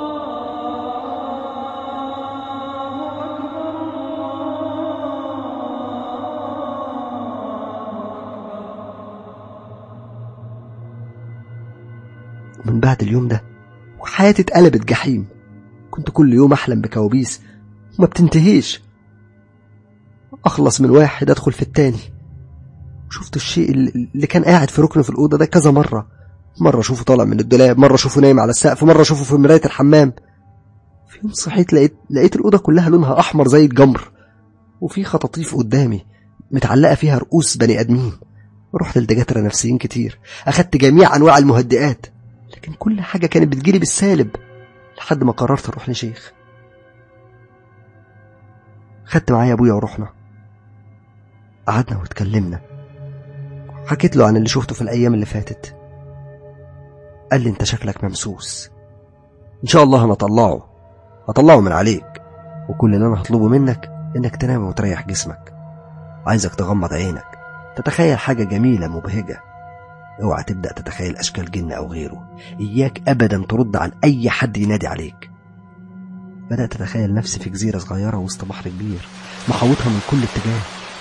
ومن بعد اليوم ده وحياتي اتقلبت جحيم كنت كل يوم أحلم بكوابيس وما بتنتهيش أخلص من واحد أدخل في التاني شفت الشيء اللي اللي كان قاعد في ركن في الأوضة ده كذا مرة مرة أشوفه طالع من الدولاب مرة أشوفه نايم على السقف مرة أشوفه في مراية الحمام في يوم صحيت لقيت لقيت الأوضة كلها لونها أحمر زي الجمر وفي خطاطيف قدامي متعلقة فيها رؤوس بني آدمين رحت لدكاترة نفسيين كتير أخدت جميع أنواع المهدئات لكن كل حاجة كانت بتجيلي بالسالب لحد ما قررت أروح لشيخ خدت معايا أبويا ورحنا قعدنا واتكلمنا حكيت له عن اللي شفته في الأيام اللي فاتت قال لي أنت شكلك ممسوس إن شاء الله هنطلعه هطلعه من عليك وكل اللي أنا هطلبه منك إنك تنام وتريح جسمك عايزك تغمض عينك تتخيل حاجة جميلة مبهجة اوعى تبدأ تتخيل أشكال جن أو غيره إياك أبدا ترد عن أي حد ينادي عليك بدأت أتخيل نفسي في جزيرة صغيرة وسط بحر كبير محاوطها من كل اتجاه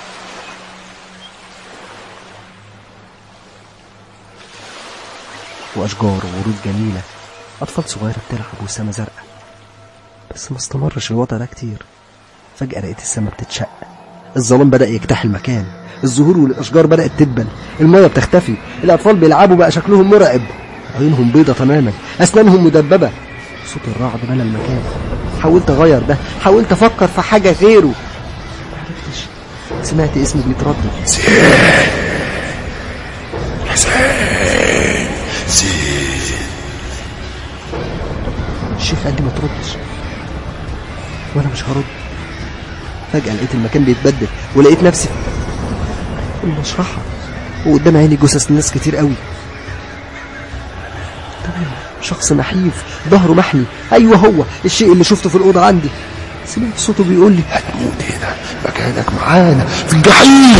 وأشجار وورود جميلة أطفال صغيرة بتلعب والسما زرقاء بس ما استمرش الوضع ده كتير فجأة لقيت السما بتتشق الظلام بدأ يجتاح المكان الزهور والأشجار بدأت تدبل المية بتختفي الأطفال بيلعبوا بقى شكلهم مرعب عيونهم بيضة تماما أسنانهم مدببة صوت الرعد ملى المكان حاولت أغير ده حاولت أفكر في حاجة غيره معرفتش سمعت اسمي بيتردد الشيخ قال لي ما تردش وانا مش هرد فجأة لقيت المكان بيتبدل ولقيت نفسي في المشرحة وقدام عيني جثث ناس كتير قوي تمام شخص نحيف ظهره محني ايوه هو الشيء اللي شفته في الأوضة عندي سمعت صوته بيقول لي هتموت هنا مكانك معانا في الجحيم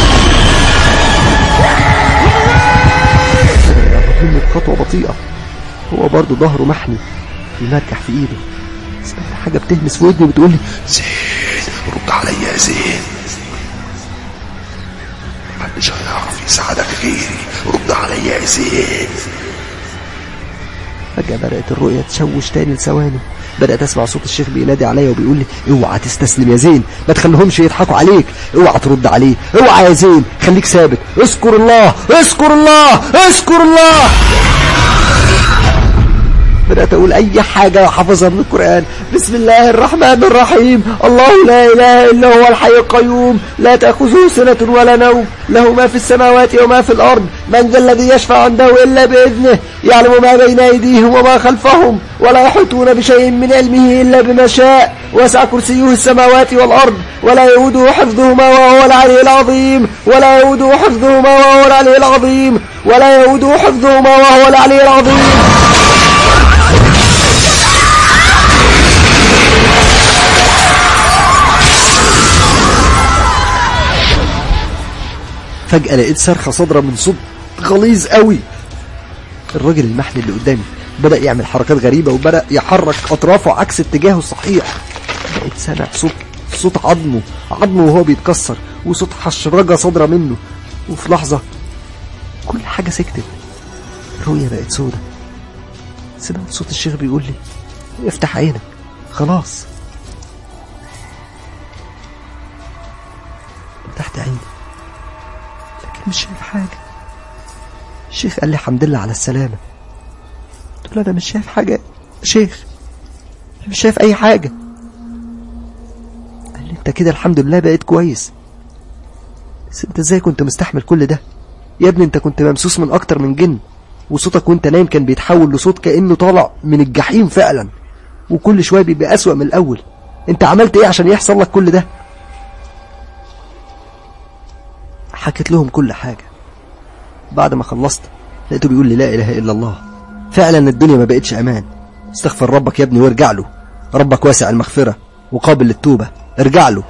يقرب مني بخطوة بطيئة هو برضه ظهره محني بيمرجح في ايده سمعت حاجة بتهمس في ودني وبتقول لي زين رد عليا يا زين محدش هيعرف يساعدك غيري رد عليا يا زين فجأة بدأت الرؤية تشوش تاني لثواني بدأت أسمع صوت الشيخ بينادي عليا وبيقول لي اوعى تستسلم يا زين ما تخليهمش يضحكوا عليك اوعى ترد عليه اوعى يا زين خليك ثابت اذكر الله اذكر الله اذكر الله بدأت أقول أي حاجة حافظها من القرآن بسم الله الرحمن الرحيم الله لا إله إلا هو الحي القيوم لا تأخذه سنة ولا نوم له ما في السماوات وما في الأرض من ذا الذي يشفع عنده إلا بإذنه يعلم ما بين أيديهم وما خلفهم ولا يحيطون بشيء من علمه إلا بما شاء وسع كرسيه السماوات والأرض ولا يؤوده حفظهما وهو العلي العظيم ولا يؤوده حفظهما وهو العلي العظيم ولا يؤوده حفظهما وهو العلي العظيم فجأة لقيت صرخة صادرة من صوت غليظ قوي الراجل المحني اللي قدامي بدأ يعمل حركات غريبة وبدأ يحرك أطرافه عكس اتجاهه الصحيح بقيت سامع صوت صوت عظمه عظمه وهو بيتكسر وصوت حشرجة صادرة منه وفي لحظة كل حاجة سكتت الرؤية بقت سودة سمعت صوت الشيخ بيقول لي افتح عينك خلاص فتحت عيني لكن مش شايف حاجة الشيخ قال لي الحمد لله على السلامة قلت له أنا مش شايف حاجة يا شيخ أنا مش شايف أي حاجة قال لي أنت كده الحمد لله بقيت كويس بس أنت إزاي كنت مستحمل كل ده يا ابني أنت كنت ممسوس من أكتر من جن وصوتك وأنت نايم كان بيتحول لصوت كأنه طالع من الجحيم فعلا وكل شوية بيبقى أسوأ من الأول أنت عملت إيه عشان يحصل لك كل ده حكيت لهم كل حاجة بعد ما خلصت لقيته بيقول لي لا إله إلا الله فعلا الدنيا ما بقتش أمان استغفر ربك يا ابني وارجع له ربك واسع المغفرة وقابل للتوبة ارجع له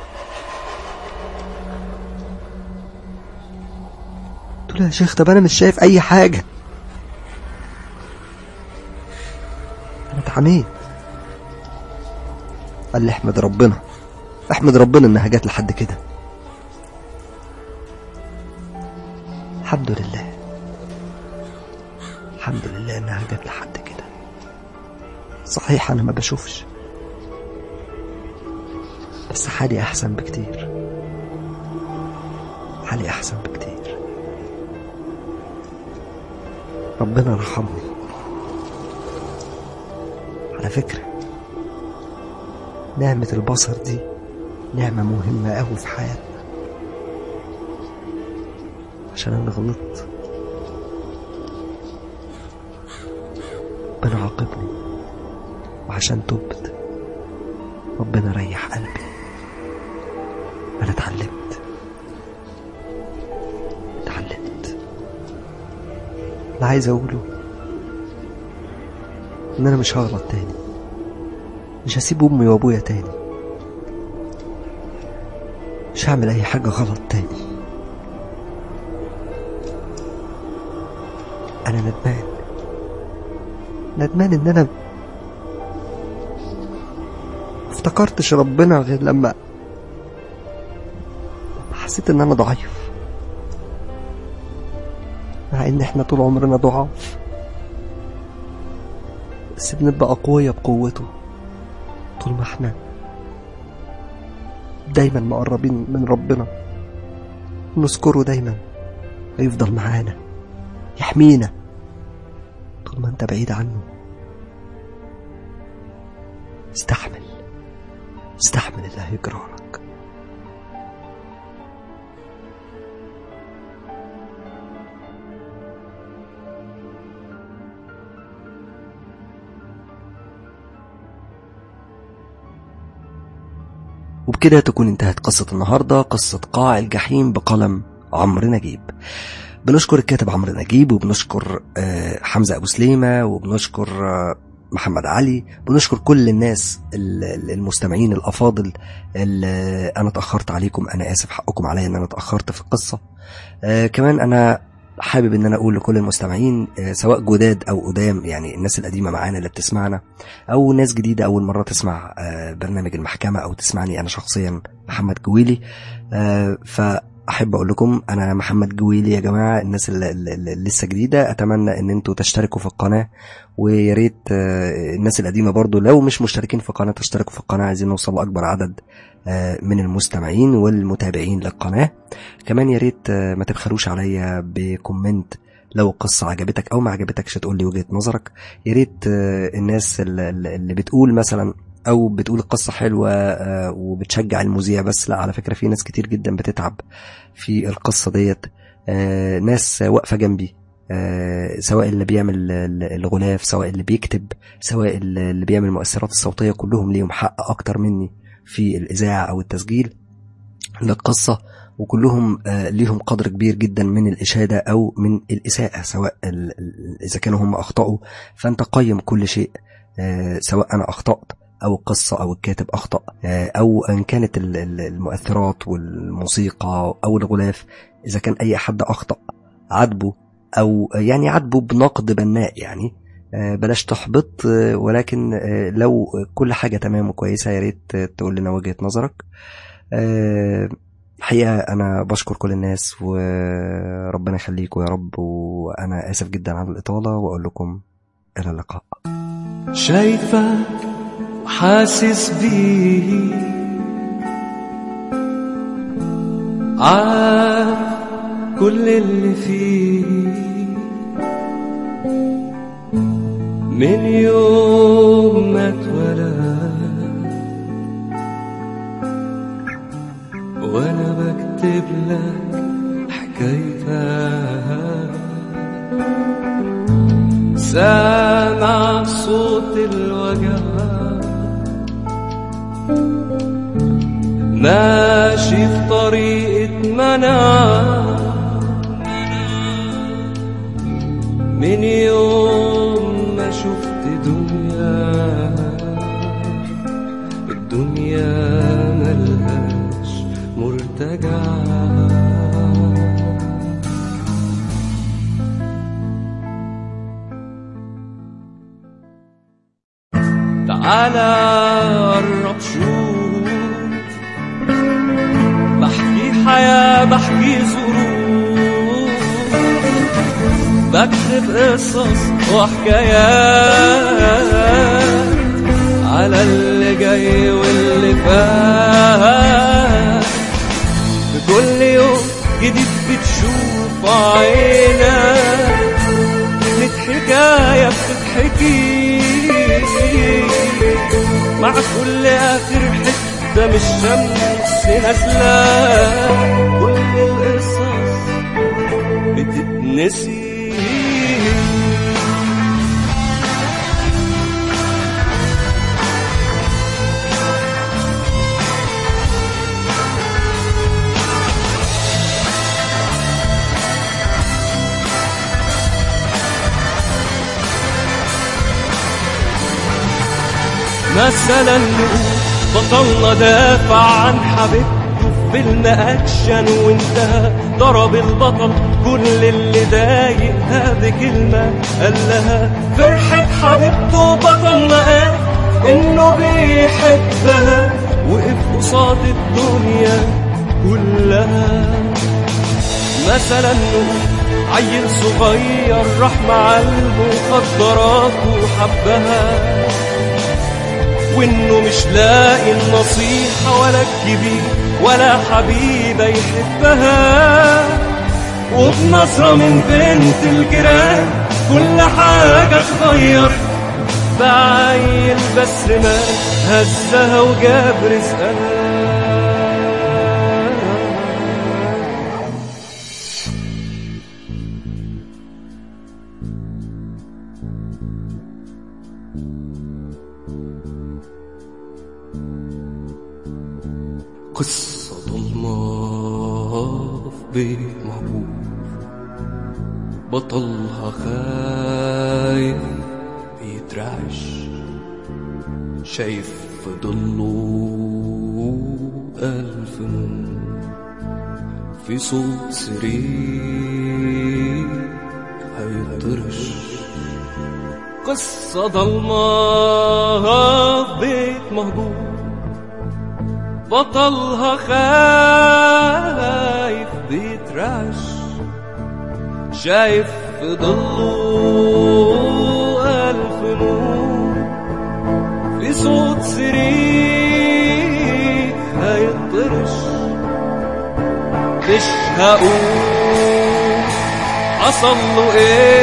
قلت له يا شيخ طب أنا مش شايف أي حاجة أنا اتعميت قال لي احمد ربنا احمد ربنا انها جت لحد كده الحمد لله الحمد لله انها جت لحد كده صحيح انا ما بشوفش بس حالي احسن بكتير حالي احسن بكتير ربنا رحمني على فكرة نعمة البصر دي نعمة مهمة أوي في حياتنا عشان أنا غلطت ربنا عاقبني وعشان تبت ربنا ريح قلبي أنا اتعلمت اتعلمت اللي عايز أقوله إن أنا مش هغلط تاني مش هسيب أمي وأبويا تاني مش هعمل اي حاجة غلط تاني انا ندمان ندمان ان انا افتكرتش ربنا غير لما حسيت ان انا ضعيف مع ان احنا طول عمرنا ضعاف بس بنبقى اقوياء بقوته طول ما احنا دايما مقربين من ربنا نذكره دايما هيفضل معانا يحمينا طول ما انت بعيد عنه استحمل استحمل اللي هيجرالك وبكده تكون انتهت قصة النهاردة قصة قاع الجحيم بقلم عمرو نجيب بنشكر الكاتب عمرو نجيب وبنشكر آه، حمزة أبو سليمة وبنشكر آه، محمد علي بنشكر كل الناس ال- ال- المستمعين الأفاضل اللي أنا اتأخرت عليكم أنا آسف حقكم عليا إن أنا اتأخرت في القصة آه، كمان أنا حابب ان انا اقول لكل المستمعين آه، سواء جداد او قدام يعني الناس القديمه معانا اللي بتسمعنا او ناس جديده اول مره تسمع آه، برنامج المحكمه او تسمعني انا شخصيا محمد جويلي آه، فاحب اقول لكم انا محمد جويلي يا جماعه الناس اللي, اللي اللي لسه جديده اتمنى ان انتوا تشتركوا في القناه ويا ريت آه، الناس القديمه برضو لو مش مشتركين في القناه تشتركوا في القناه عايزين نوصل لاكبر عدد آه، من المستمعين والمتابعين للقناه كمان يا ريت آه، ما تبخلوش عليا بكومنت لو القصة عجبتك أو ما عجبتكش تقول لي وجهة نظرك يا ريت آه، الناس اللي اللي بتقول مثلا أو بتقول القصة حلوة آه، وبتشجع المذيع بس لا على فكرة في ناس كتير جدا بتتعب في القصة ديت آه، ناس واقفة جنبي آه، سواء اللي بيعمل ال- الغلاف سواء اللي بيكتب سواء اللي بيعمل المؤثرات الصوتية كلهم ليهم حق أكتر مني في الإذاعة أو التسجيل للقصة وكلهم آه، ليهم قدر كبير جدا من الإشادة أو من الإساءة سواء ال- ال- إذا كانوا هم أخطأوا فأنت قيم كل شيء آه، سواء أنا أخطأت أو القصة أو الكاتب أخطأ آه، أو أن كانت ال- ال- المؤثرات والموسيقى أو الغلاف إذا كان أي حد أخطأ عاتبه أو يعني عاتبه بنقد بناء يعني آه، بلاش تحبط آه، ولكن آه، لو كل حاجة تمام وكويسة يا ريت آه، تقول لنا وجهة نظرك آه، الحقيقة أنا بشكر كل الناس وربنا يخليكم يا رب وأنا آسف جدا على الإطالة وأقول لكم إلى اللقاء شايفك وحاسس بيه عارف كل اللي فيه من يوم ما اتولد وانا بكتب لك حكايتك سامع صوت الوجع ماشي في طريقة منع من يوم ما شفت دنيا الدنيا ملهاش مرتجع تعالى قرب شوف بحكي حياة بحكي ظروف بكتب قصص وحكايات على اللي جاي واللي فات بكل يوم جديد بتشوف عينك كانت حكاية بتتحكي مع كل آخر حتة من الشمس نازلة كل القصص بتتنسي مثلا نقول بطلنا دافع عن حبيبته في فيلم اكشن وانتهى ضرب البطل كل اللي ضايقها بكلمة قال لها فرحة حبيبته بطلنا قال انه بيحبها وقف قصاد الدنيا كلها مثلا عيل صغير راح مع المخدرات وحبها وانه مش لاقي النصيحة ولا الكبير ولا حبيبة يحبها وبنظرة من بنت الجيران كل حاجة اتغير بعيل بس ما هزها وجاب رزقها قصة ضلمة في بيت مهجور بطلها خايف بيترعش شايف في ضله ألف نور في صوت سرير هيطرش قصة ضلمة في بيت مهجور بطلها خايف بيترعش شايف في ضله ألف نور في صوت سرير هيطرش مش هقول حصل له ايه